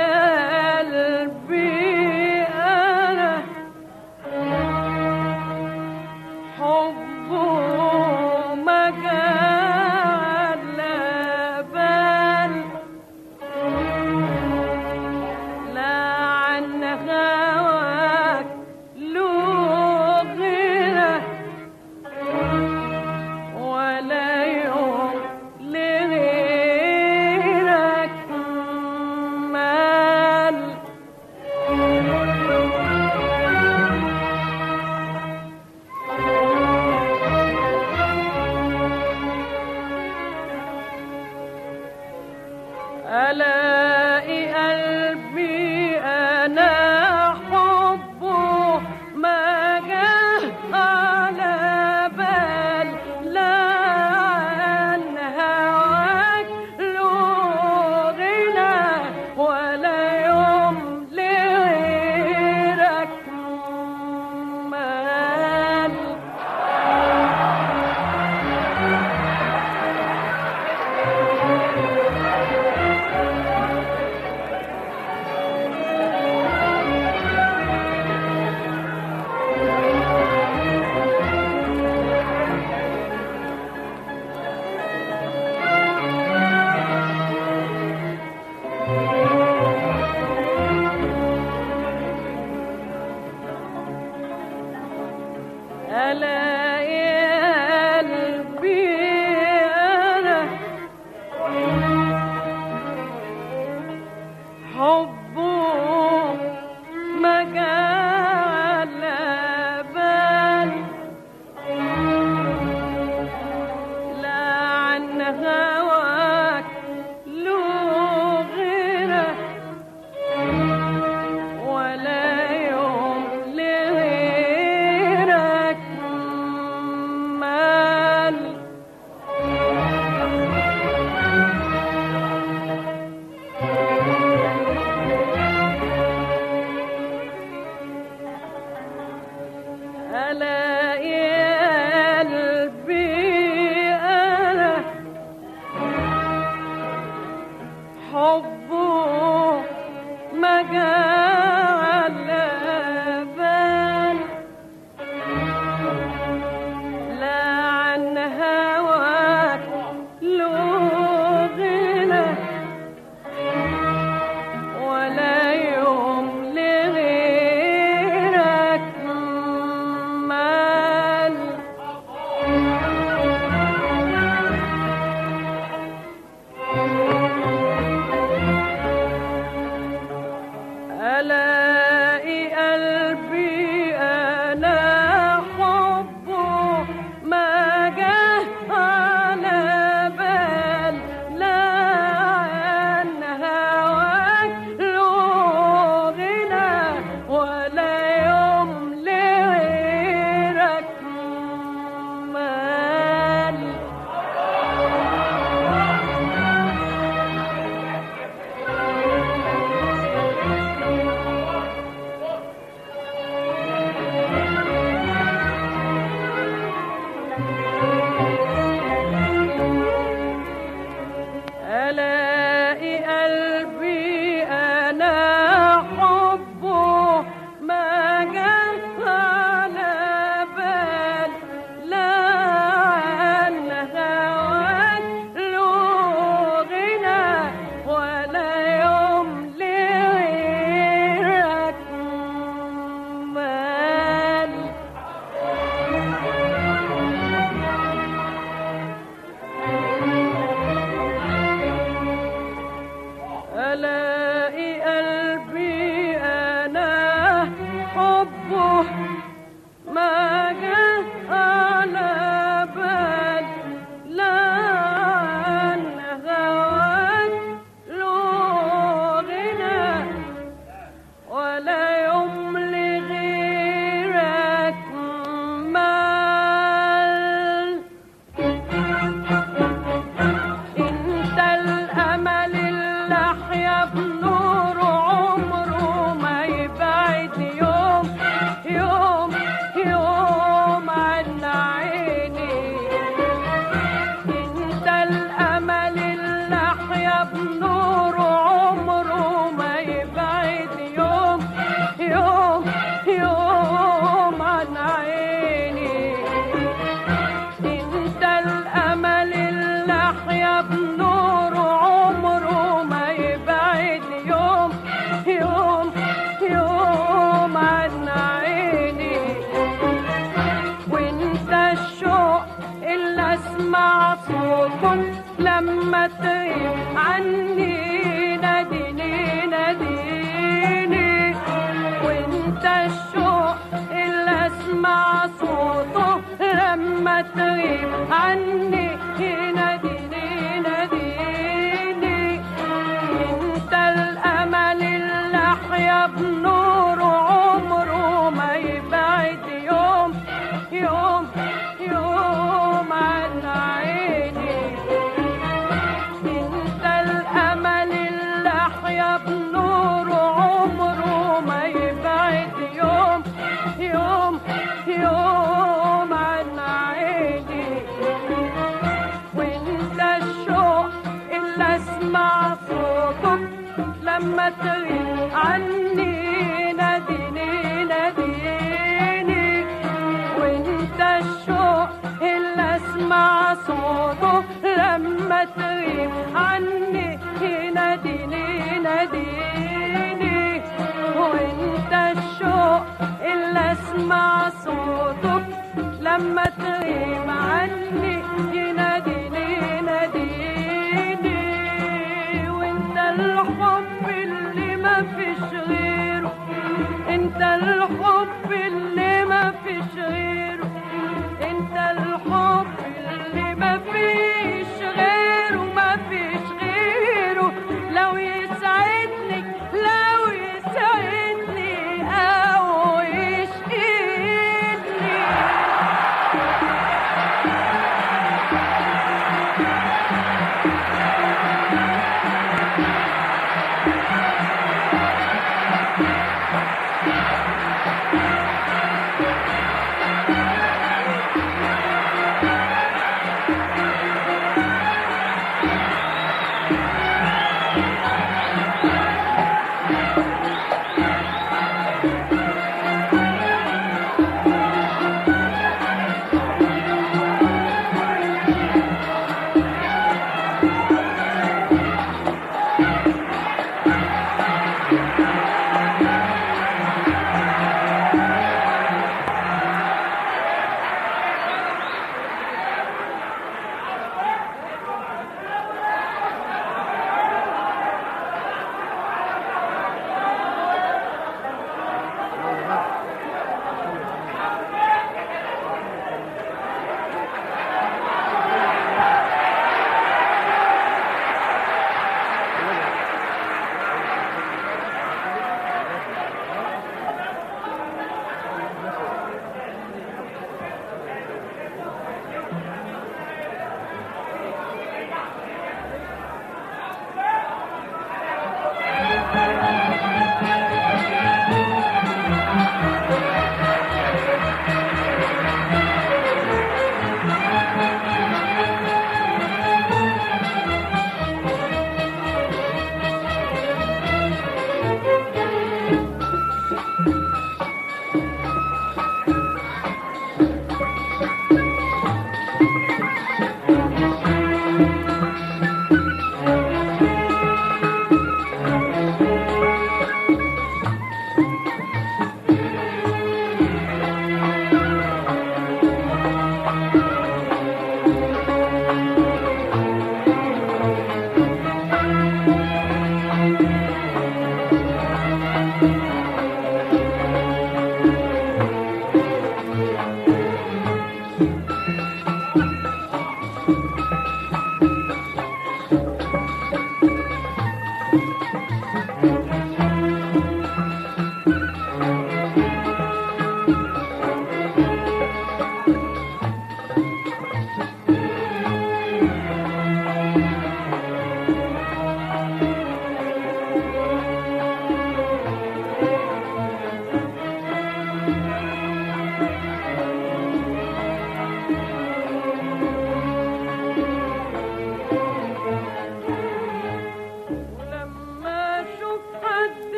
قلبي أنا حبه ما جعل بال لا عن هواك له غيره ولا يوم لغيرك مال ألاقي قلبي أنا حبه ما جه على بال لا عن هواك له غنى ولا يوم لغيرك مال ألاقي قلبي أنا حبه ما جعل بال لا عن هواك له غيره ولا يوم لغيرك مال ألاقي قلبي أنا حبه ما جعل بال لا عن هواك له غنى ولا يوم لغيرك مال لما تغيب عني ناديني ناديني وانت الشوق اللي اسمع صوته لما تغيب عني ناديني ناديني انت الامل اللي احيا بنور عمره ما يبعد يوم يوم يوم عن عيني انت الامل اللي احيا بنور عمره ما يبعد يوم يوم يوم عن عيني وانت الشوق اللي اسمع صوتك لما تغيب عني ناديني ناديني وانت الشوق اللي اسمع صوته لما تغيب عني ناديني ناديني وانت الشوق اللي اسمع صوتك لما تغيب عني يناديني ناديني وانت الحب اللي ما فيش غيره انت الحب اللي ما فيش غيره انت الحب اللي ما فيش غيره ما فيش غيره لو يسعدني لو يسعدني او يشقيني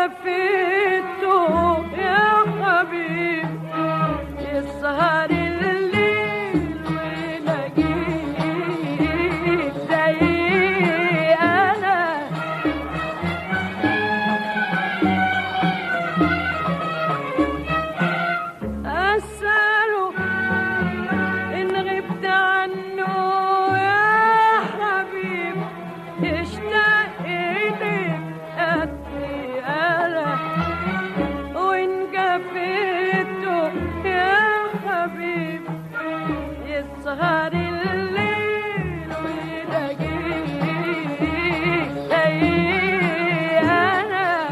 جفيته يا حبيب يسهر الليل ويلاقيك زي انا أسأله إن غبت عنه يا حبيب اشتاق إليك أكفي أنا وإن جفيته يا حبيب يسهر الليل ويلاقيك زي أنا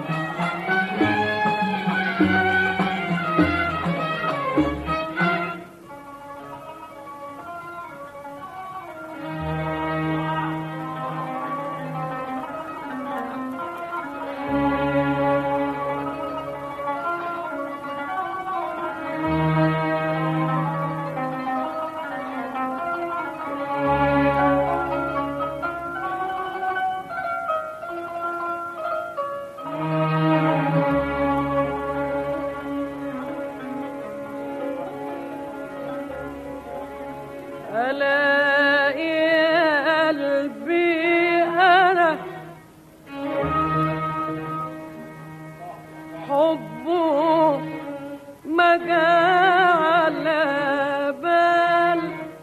ألاقي قلبي أنا حبه ما جا على بال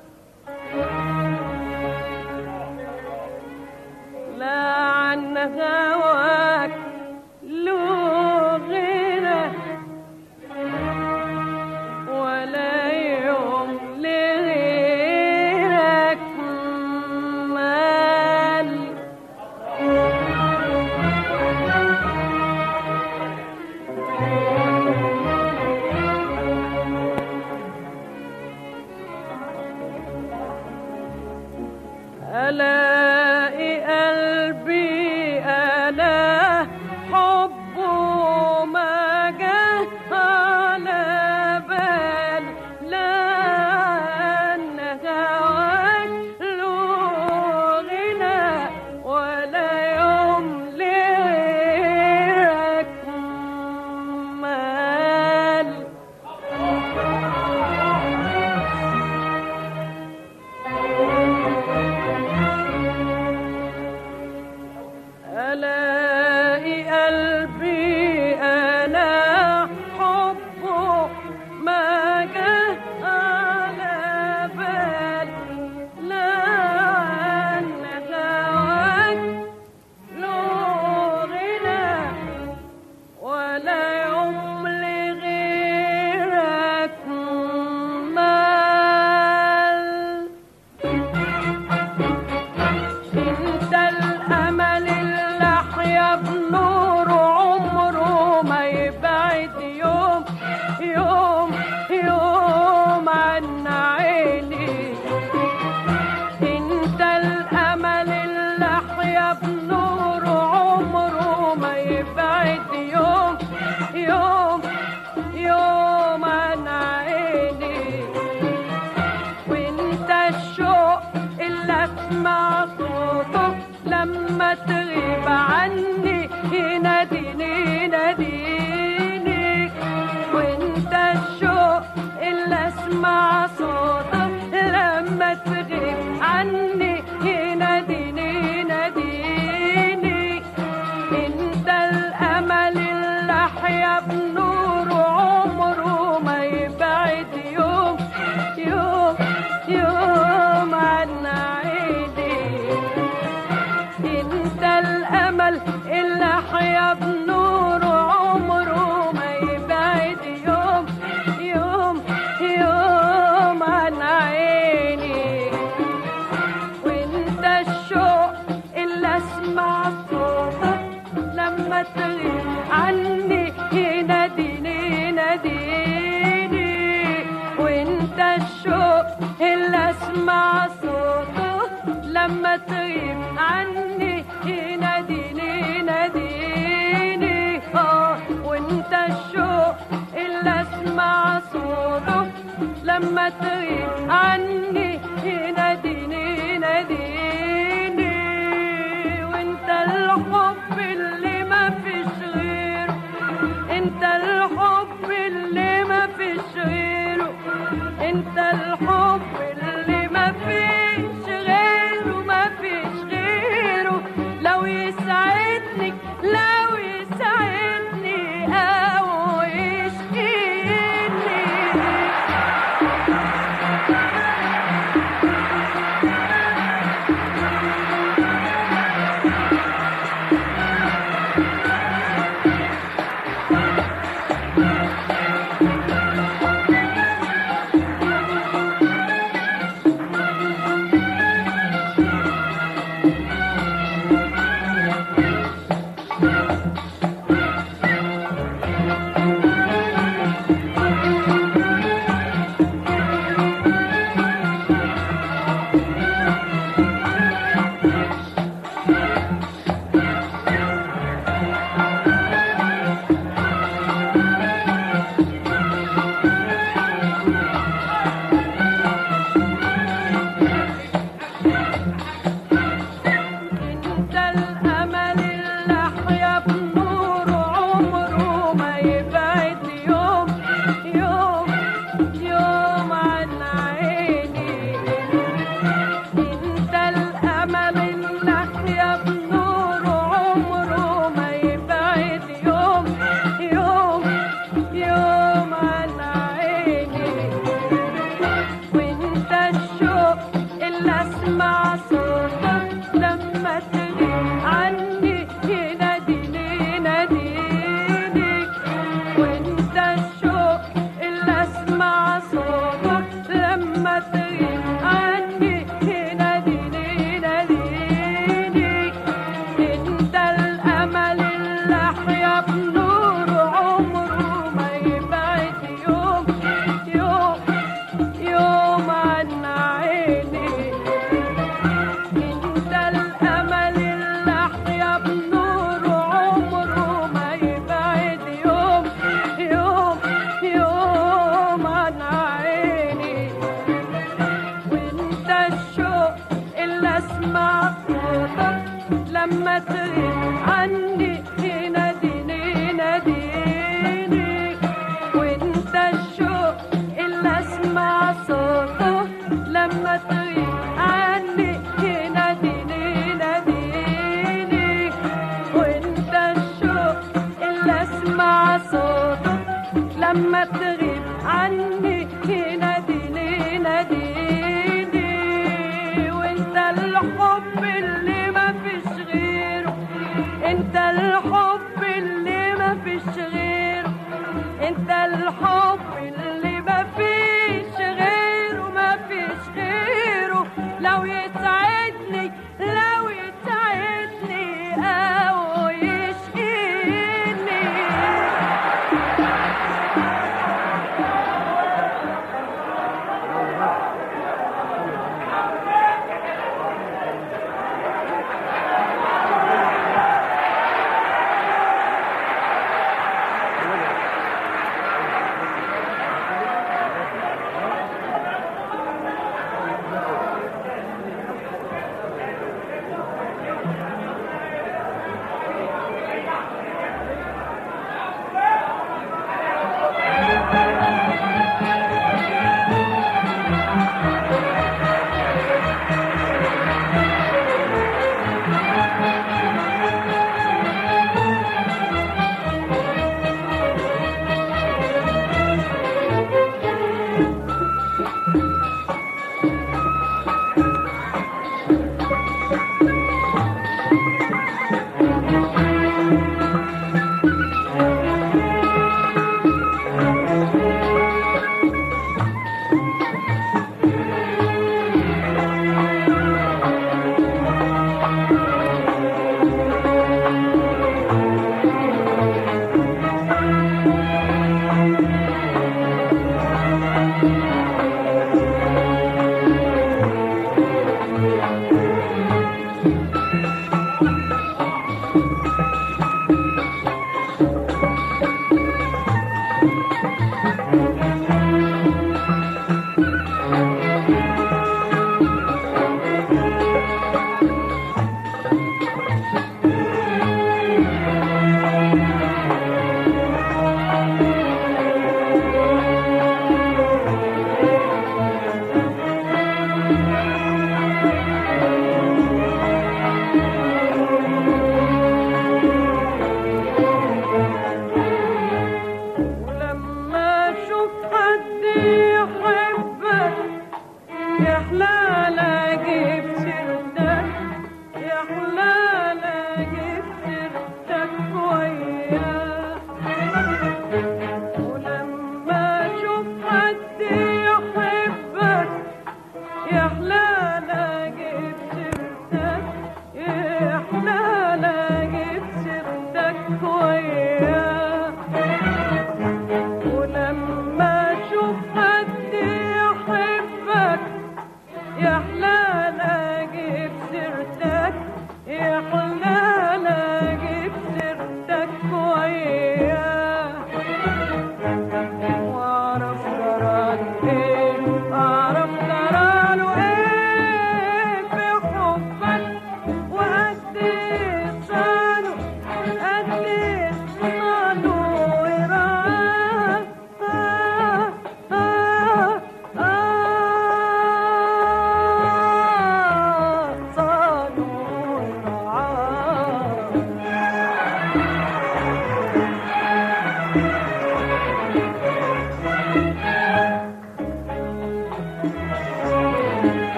لا عن هواك له غنى ولا يوم لغيرك مال ألاقي قلبي أنا حبه ما جه على بال لا أن هواك له غنى ولا يوم لغيرك مال ألاقي قلبي أنا حبه ما جه على بال لا أن هواك له غنى ولا يوم لغيرك مال انت الامل اللي احيا بنور عمره ما يبعد يوم يوم يوم عن عيني انت الامل اللي احيا بنور عمره ما يبعد يوم يوم يوم عن عيني وانت الشوق اللي اسمع صوته لما تغيب عني يناديني يناديني وانت الشوق اللي اسمع صوته لما تغيب عني يناديني يناديني انت الامل اللي احيا بنور عمره ما يبعد يوم يوم يوم عن عيني انت الامل اللي احيا بنور عمره ما يبعد يوم يوم يوم عن عيني وانت الشوق اللي اسمع صوتك لما تغيب عني يناديني يناديني وانت الشوق اللي اسمع صوته لما تغيب عني يناديني يناديني اه وانت الشوق اللي اسمع صوته لما تغيب عني يناديني يناديني وانت الحب اللي ما فيش غيره انت الحب اللي ما فيش غيره انت الحب اللي ما فيش غيره ما فيش غيره لو يسعدني لو يسعدني او يشقيني انت الامل اللي احيا بنور عمره ما يبعد يوم يوم يوم عن عيني انت الامل اللي احيا بنور عمره ما يبعد يوم يوم يوم عن عيني وانت الشوق اللي اسمع صوتك لما تغيب عني يناديني يناديني وانت الشوق اللي اسمع صوتك لما تغيب عني يناديني يناديني انت الامل اللي احيا بنور عمره ما يبعد يوم يوم يوم عن عيني انت الامل اللي احيا بنور عمره ما يبعد يوم يوم يوم عن عيني وانت الشوق اللي اسمع صوتك لما تغيب عني يناديني يناديني وانت الشوق اللي اسمع صوته لما تغيب عني يناديني يناديني وانت الشوق اللي اسمع صوته لما تغيب عني يناديني يناديني وانت الحب اللي ما فيش غيره انت الحب اللي ما فيش غيره انت الحب اللي ما فيش غيره ما فيش غيره لو يسعدني لو يسعدني او يشقيني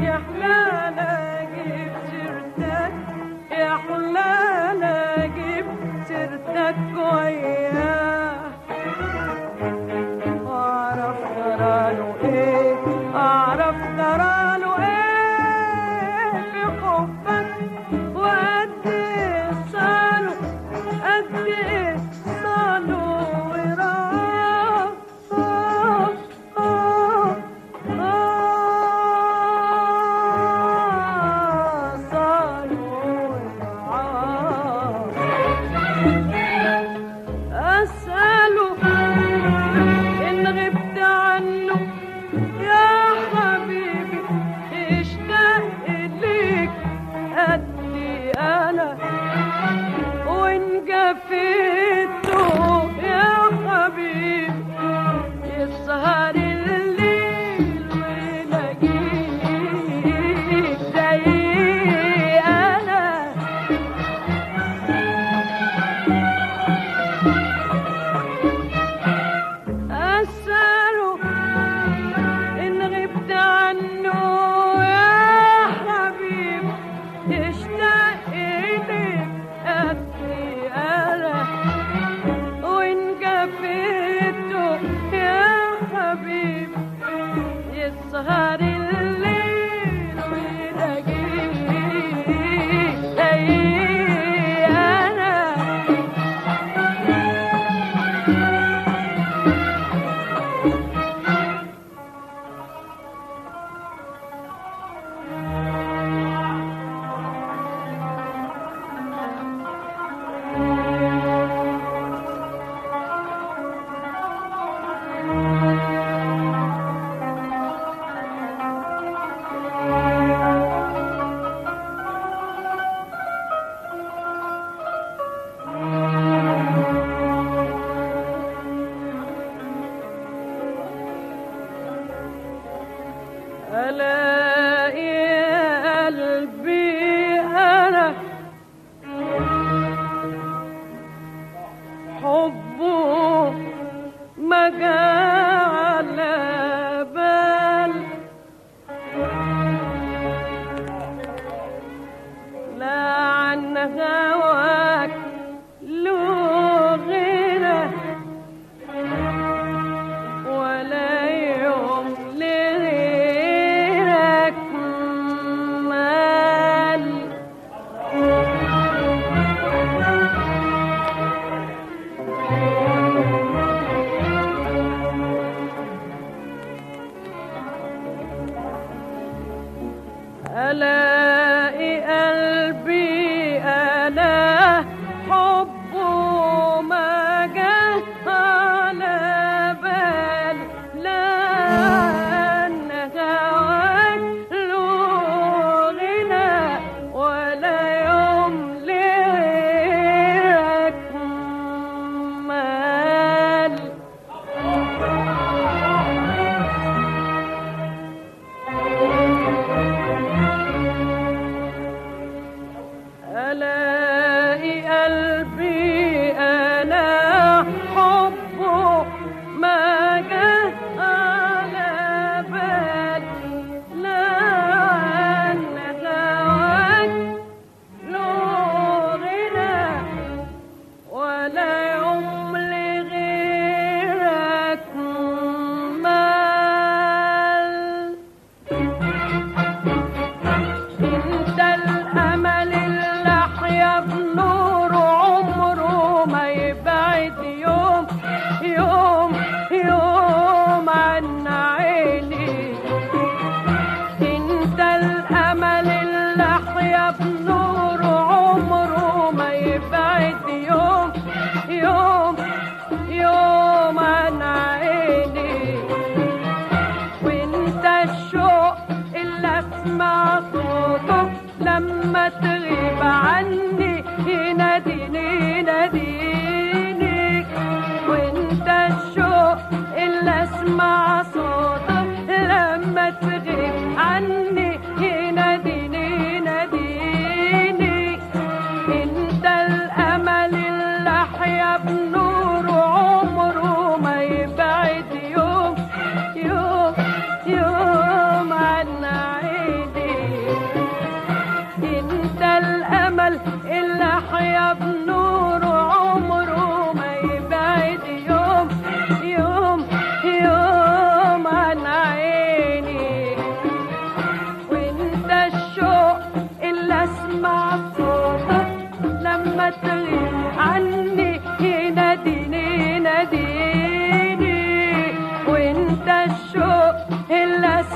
يا حلال اجيب سيرتك يا حلال اجيب سيرتك وياه اعرف تراله ايه اعرف تراله ايه في حبك وقد ايه صاله قد ايه صاله وراه آه آه آه صاله وراه أسأله إن غبت عنه يا حبيبي اشتاق إليك قدي أنا وإن جفيته يا حبيبي يسهر الليل ويلاقيك زي أنا أسأله إن غبت عنه يا حبيبي اشتاق إليك قدي أنا وإن جفيته يا حبيبي يسهر الليل ويلاقيك زي أنا ألاقي قلبي أنا حبه ما جاء على بال لا عن هواك له غنى ولا يوم لغيرك مال ألاقي قلبي أنا حبه ما جه على بال لا أن هواك له غنى ولا يوم لغيرك مال ألاقي قلبي أنا حبه ما جه على بال لا أن هواك له غنى ولا يوم لغيرك مال انت الامل اللي احيا بنور عمره ما يبعد يوم يوم يوم عن عيني انت الامل اللي احيا بنور عمره ما يبعد يوم يوم يوم عن عيني وانت الشوق اللي اسمع صوته لما تغيب عني يناديني يناديني وانت الشوق اللي اسمع صوته لما تغيب عني يناديني يناديني انت الامل اللي احيا بنور عمره ما يبعد يوم يوم يوم عن عيني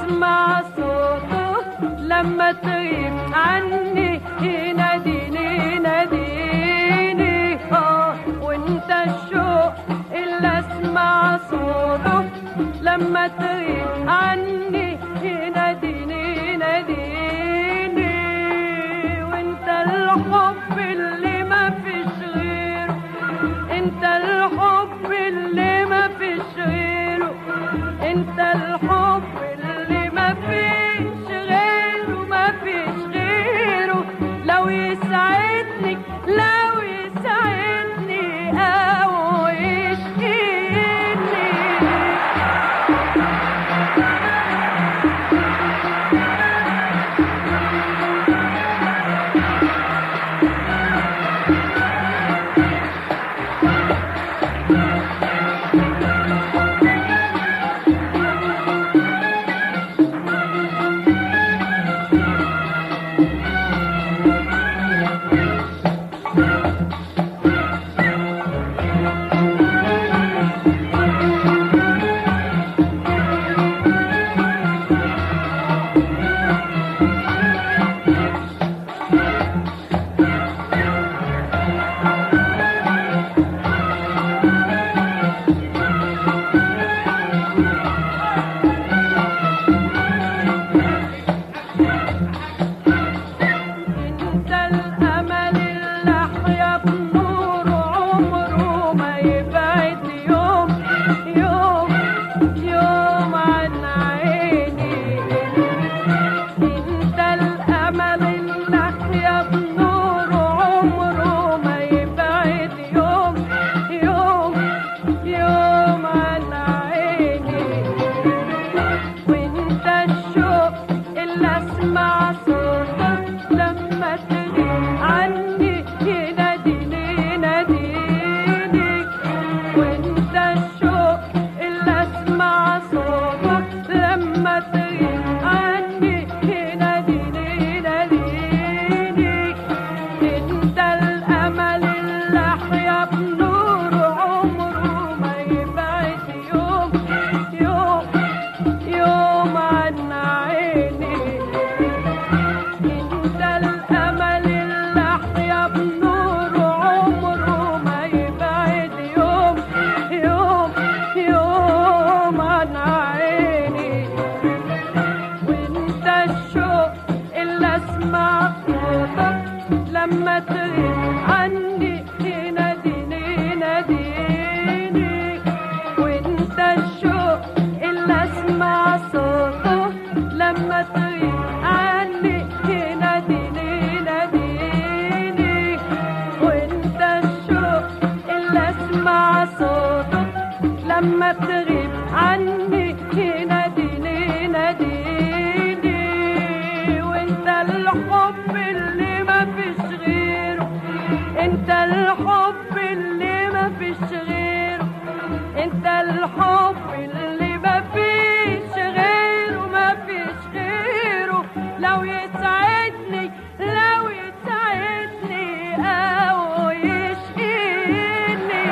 اسمع صوته لما تغيب عني يناديني يناديني اه وانت الشوق اللي اسمع صوته لما تغيب عني يناديني يناديني وانت الحب اللي ما فيش غيره انت الحب اللي ما فيش غيره انت الحب اللي ما فيش غيره ما فيش غيره لو يسعدني لو يسعدني او يشقيني انت الامل اللي احيا بنور عمره ما يبعد يوم يوم يوم عن عيني انت الامل اللي احيا بنور عمره ما يبعد يوم يوم يوم عن عيني وانت الشوق اللي اسمع صوتك لما تغيب عني يناديني يناديني وانت الشوق اللي اسمع صوتك لما تغيب عني يناديني يناديني انت الامل اللي احيا بنور عمره ما يبعد يوم يوم يوم عن عيني انت الامل اللي احيا بنور عمره ما يبعد يوم يوم يوم عن عيني وانت الشوق اللي اسمع صوتك لما تغيب عني يناديني يناديني وانت الشوق اللي اسمع صوته لما تغيب عني يناديني يناديني وانت الشوق اللي اسمع صوته لما تغيب عني يناديني يناديني وانت الحب اللي ما فيش غيره انت الحب اللي ما فيش غيره انت الحب اللي ما فيش غيره ما فيش غيره لو يسعدني لو يسعدني او يشقيني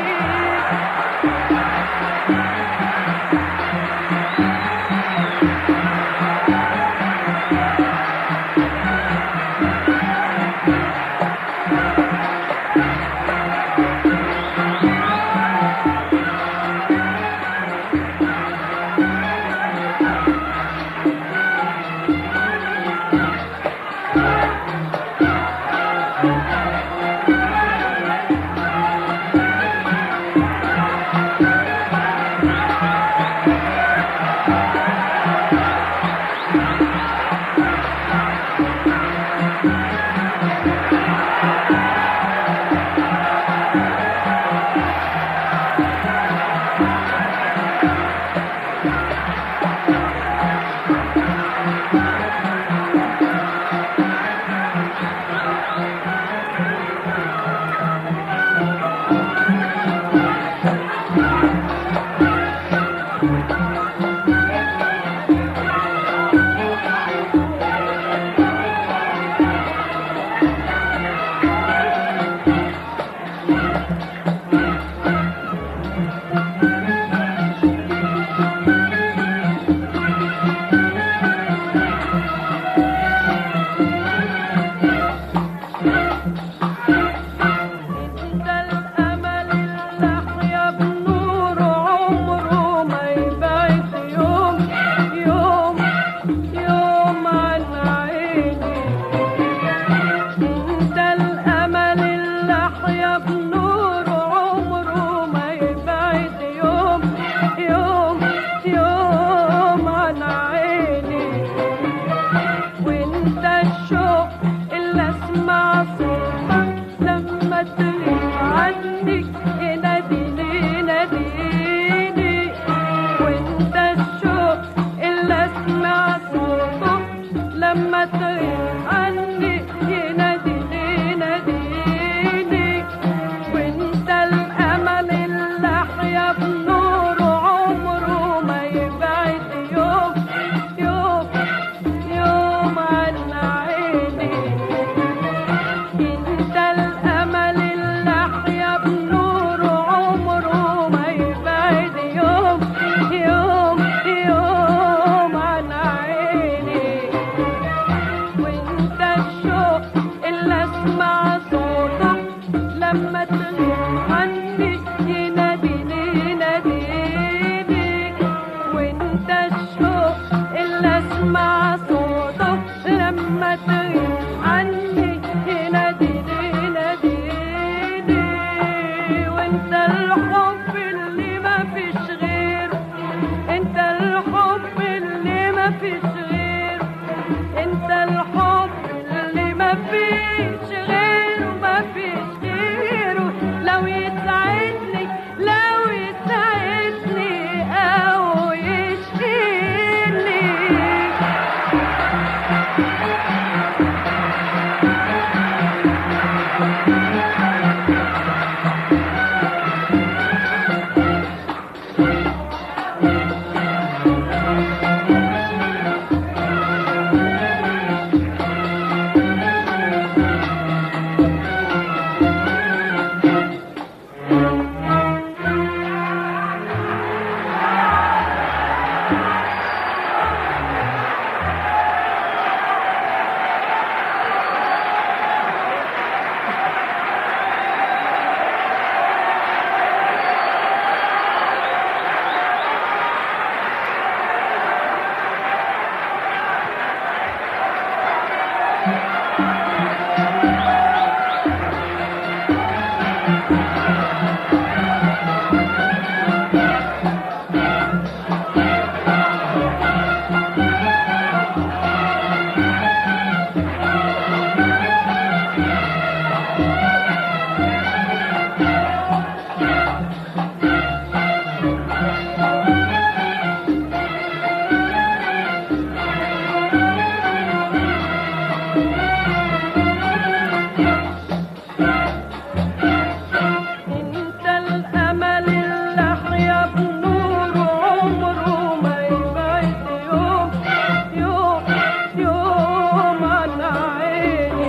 انت الامل اللي احيا بنور عمره ما يبعد يوم يوم يوم عن عيني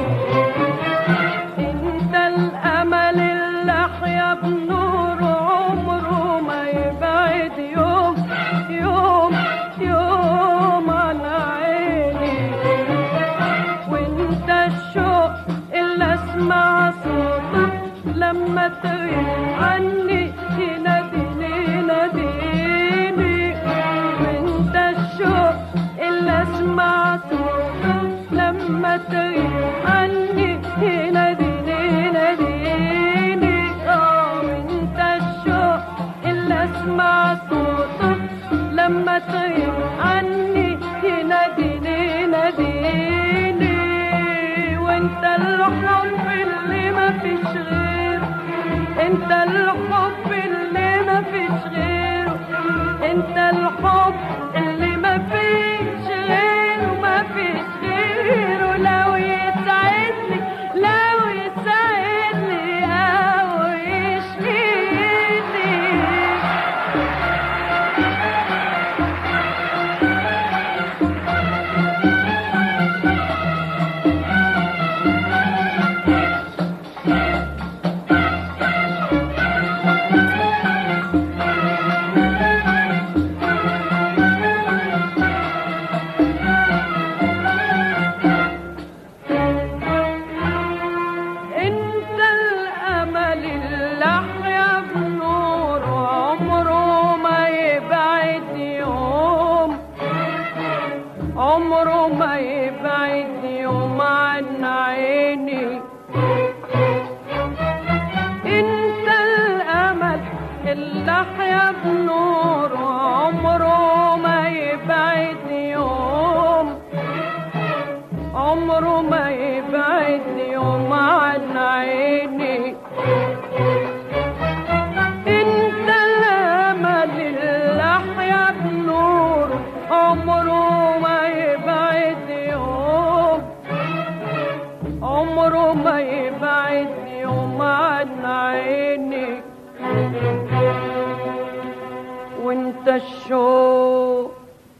انت الامل اللي احيا بنور عمره ما يبعد يوم يوم يوم عن عيني وانت الشوق اللي اسمع صوتك لما تغيب عني يناديني يناديني وانت الشوق اللي اسمع صوتك لما تغيب عني يناديني يناديني اه وانت الشوق اللي اسمع صوتك لما تغيب عني يناديني يناديني وانت الحب اللي ما فيش غيره انت الحب اللي ما فيش غيره انت الحب اللي ما فيش غيره ما فيش غيره لو يسعدني لو يسعدني او يشفيني انت الامل اللي احيا بنور عمره ما يبعد يوم عمره ما يبعد يوم عن عيني انت الامل اللي احيا بنور عمره ما يبعد يوم عمره ما يبعد يوم عن عيني انت الامل اللي احيا بنور عمره ما يبعد يوم عمره ما يبعد يوم عن عيني وانت الشوق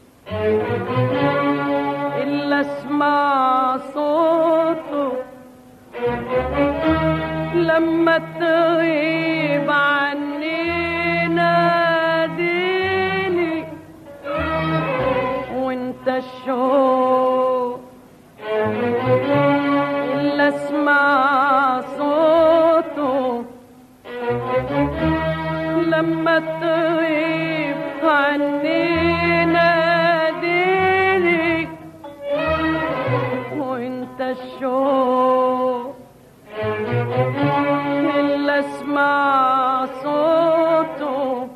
إلا اسمع صوته لما تغيب عني ناديني وانت الشوق إلا اسمع صوته لما تغيب عني ناديني وانت الشوق اللي اسمع صوته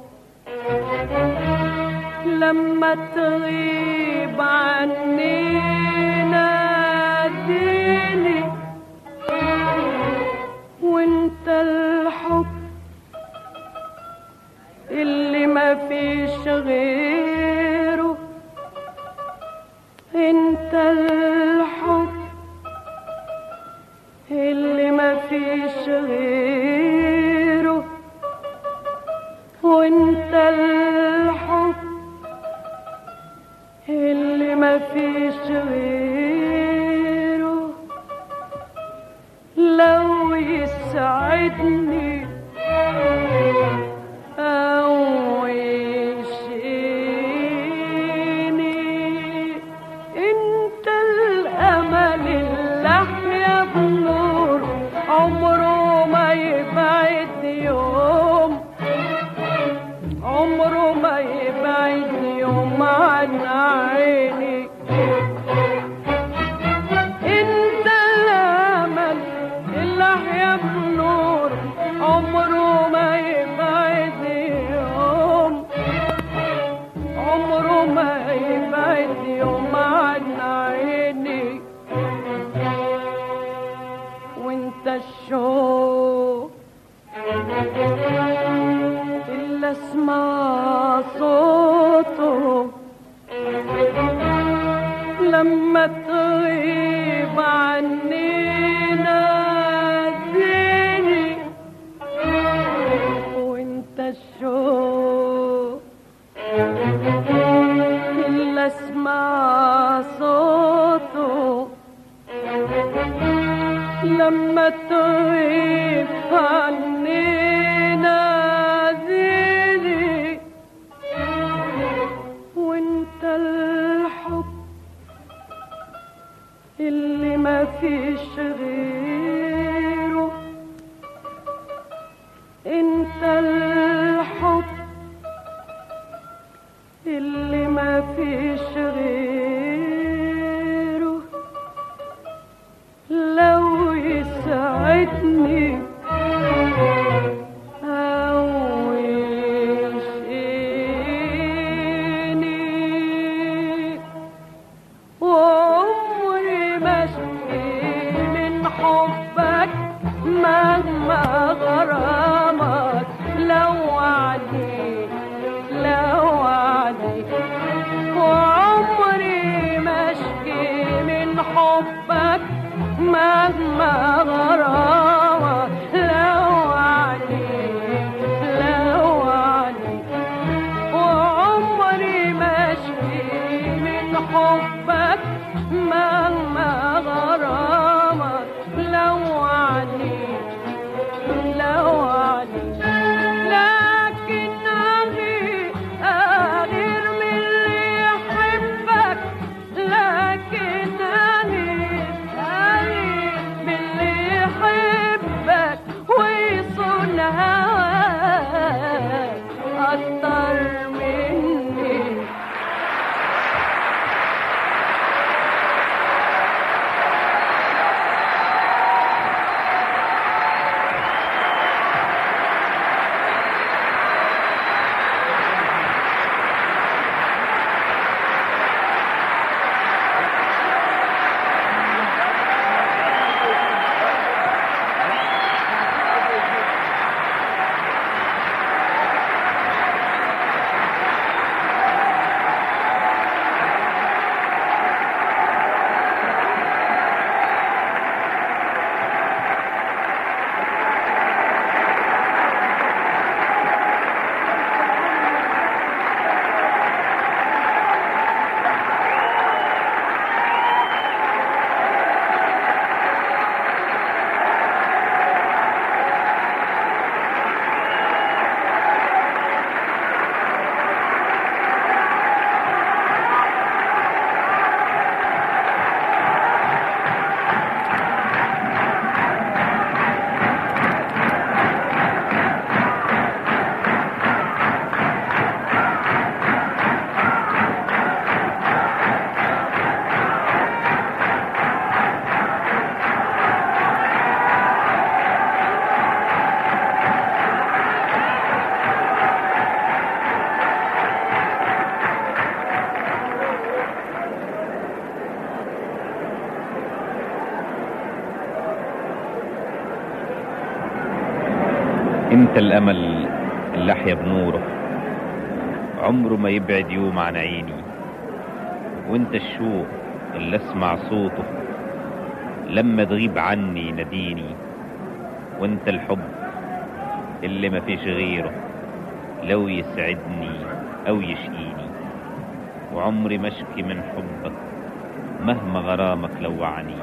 لما تغيب عني ناديني وانت الحب اللي ما فيش غيره انت الحب اللي ما فيش غيره وانت الحب اللي ما فيش غيره لو يسعدني أو يشقيني انت الامل اللي احيا بنور عمره ما يبعد يوم عمره ما يبعد يوم عن عيني انت الامل اللي احيا بنور عمره ما يبعد يوم عمره ما يبعد يوم عن عيني وانت الشوق اللي اسمع فيش غيره انت الحب اللي ما فيش غيره لو يسعدني أو يشقيني وعمري ما اشتكي من حبك مهما غرامك لو وعدي لو وعدي وعمري ما اشكي من حبك مهما غرامك لو وعدي لو وعدي وعمري ما اشكي من حبك مهما غرامك لو وعدي لو وعدي لكن أغير أغير من اللي يحبك لكن أغير أغير من اللي يحبك ويصون هواك أكتر مني انت الامل اللي احيا بنوره عمره ما يبعد يوم عن عيني وانت الشوق اللي اسمع صوته لما تغيب عني ناديني وانت الحب اللي ما فيش غيره لو يسعدني او يشقيني وعمري ما اشكي من حبك مهما غرامك لوعني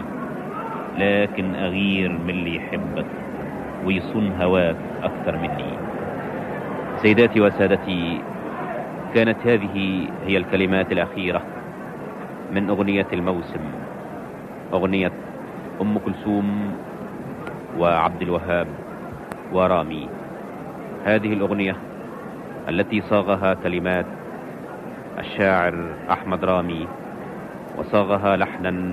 لكن اغير من اللي يحبك ويصون هواك أكثر مني سيداتي وسادتي كانت هذه هي الكلمات الأخيرة من أغنية الموسم أغنية أم كلثوم وعبد الوهاب ورامي هذه الأغنية التي صاغها كلمات الشاعر أحمد رامي وصاغها لحنا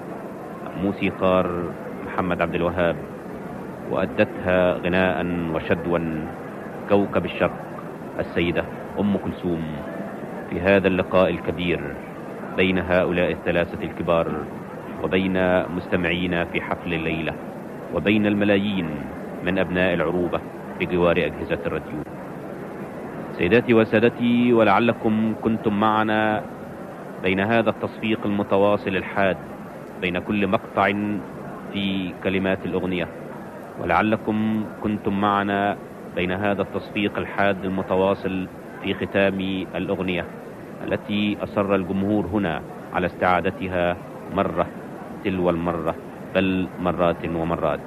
موسيقار محمد عبد الوهاب وأدتها غناء وشدوا كوكب الشرق السيدة أم كلثوم في هذا اللقاء الكبير بين هؤلاء الثلاثة الكبار وبين مستمعينا في حفل الليلة وبين الملايين من أبناء العروبة بجوار أجهزة الراديو سيداتي وسادتي ولعلكم كنتم معنا بين هذا التصفيق المتواصل الحاد بين كل مقطع في كلمات الأغنية ولعلكم كنتم معنا بين هذا التصفيق الحاد المتواصل في ختام الأغنية التي أصر الجمهور هنا على استعادتها مرة تلو المرة بل مرات ومرات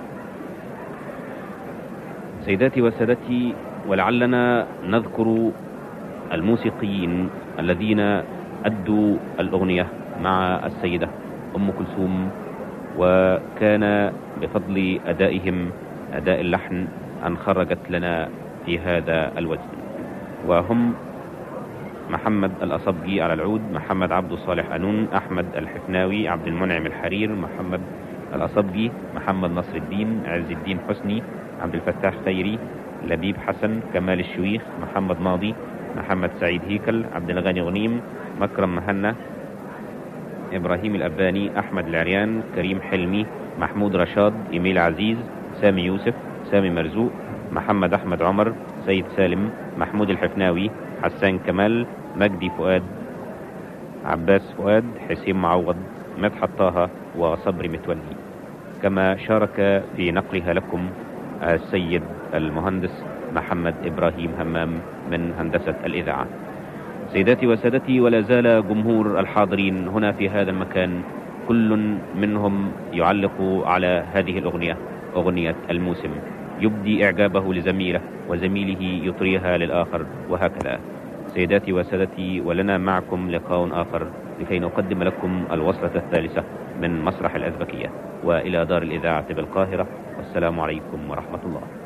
سيداتي وسادتي ولعلنا نذكر الموسيقيين الذين أدوا الأغنية مع السيدة أم كلثوم وكان بفضل أدائهم أداء اللحن أن خرجت لنا في هذا الوزن وهم محمد الأصبجي على العود محمد عبد صالح أنون أحمد الحفناوي عبد المنعم الحرير محمد الأصبجي محمد نصر الدين عز الدين حسني عبد الفتاح خيري لبيب حسن كمال الشويخ محمد ماضي محمد سعيد هيكل عبد الغني غنيم مكرم مهنا إبراهيم الأباني أحمد العريان كريم حلمي محمود رشاد إيميل عزيز سامي يوسف سامي مرزوق محمد أحمد عمر سيد سالم محمود الحفناوي حسان كمال مجدي فؤاد عباس فؤاد حسين معوض مدحت طه وصبري متولي كما شارك في نقلها لكم السيد المهندس محمد إبراهيم همام من هندسة الإذاعة سيداتي وسادتي ولا زال جمهور الحاضرين هنا في هذا المكان كل منهم يعلق على هذه الأغنية أغنية الموسم يبدي إعجابه لزميله وزميله يطريها للآخر وهكذا سيداتي وسادتي ولنا معكم لقاء آخر لكي نقدم لكم الوصلة الثالثة من مسرح الأزبكية وإلى دار الإذاعة بالقاهرة والسلام عليكم ورحمة الله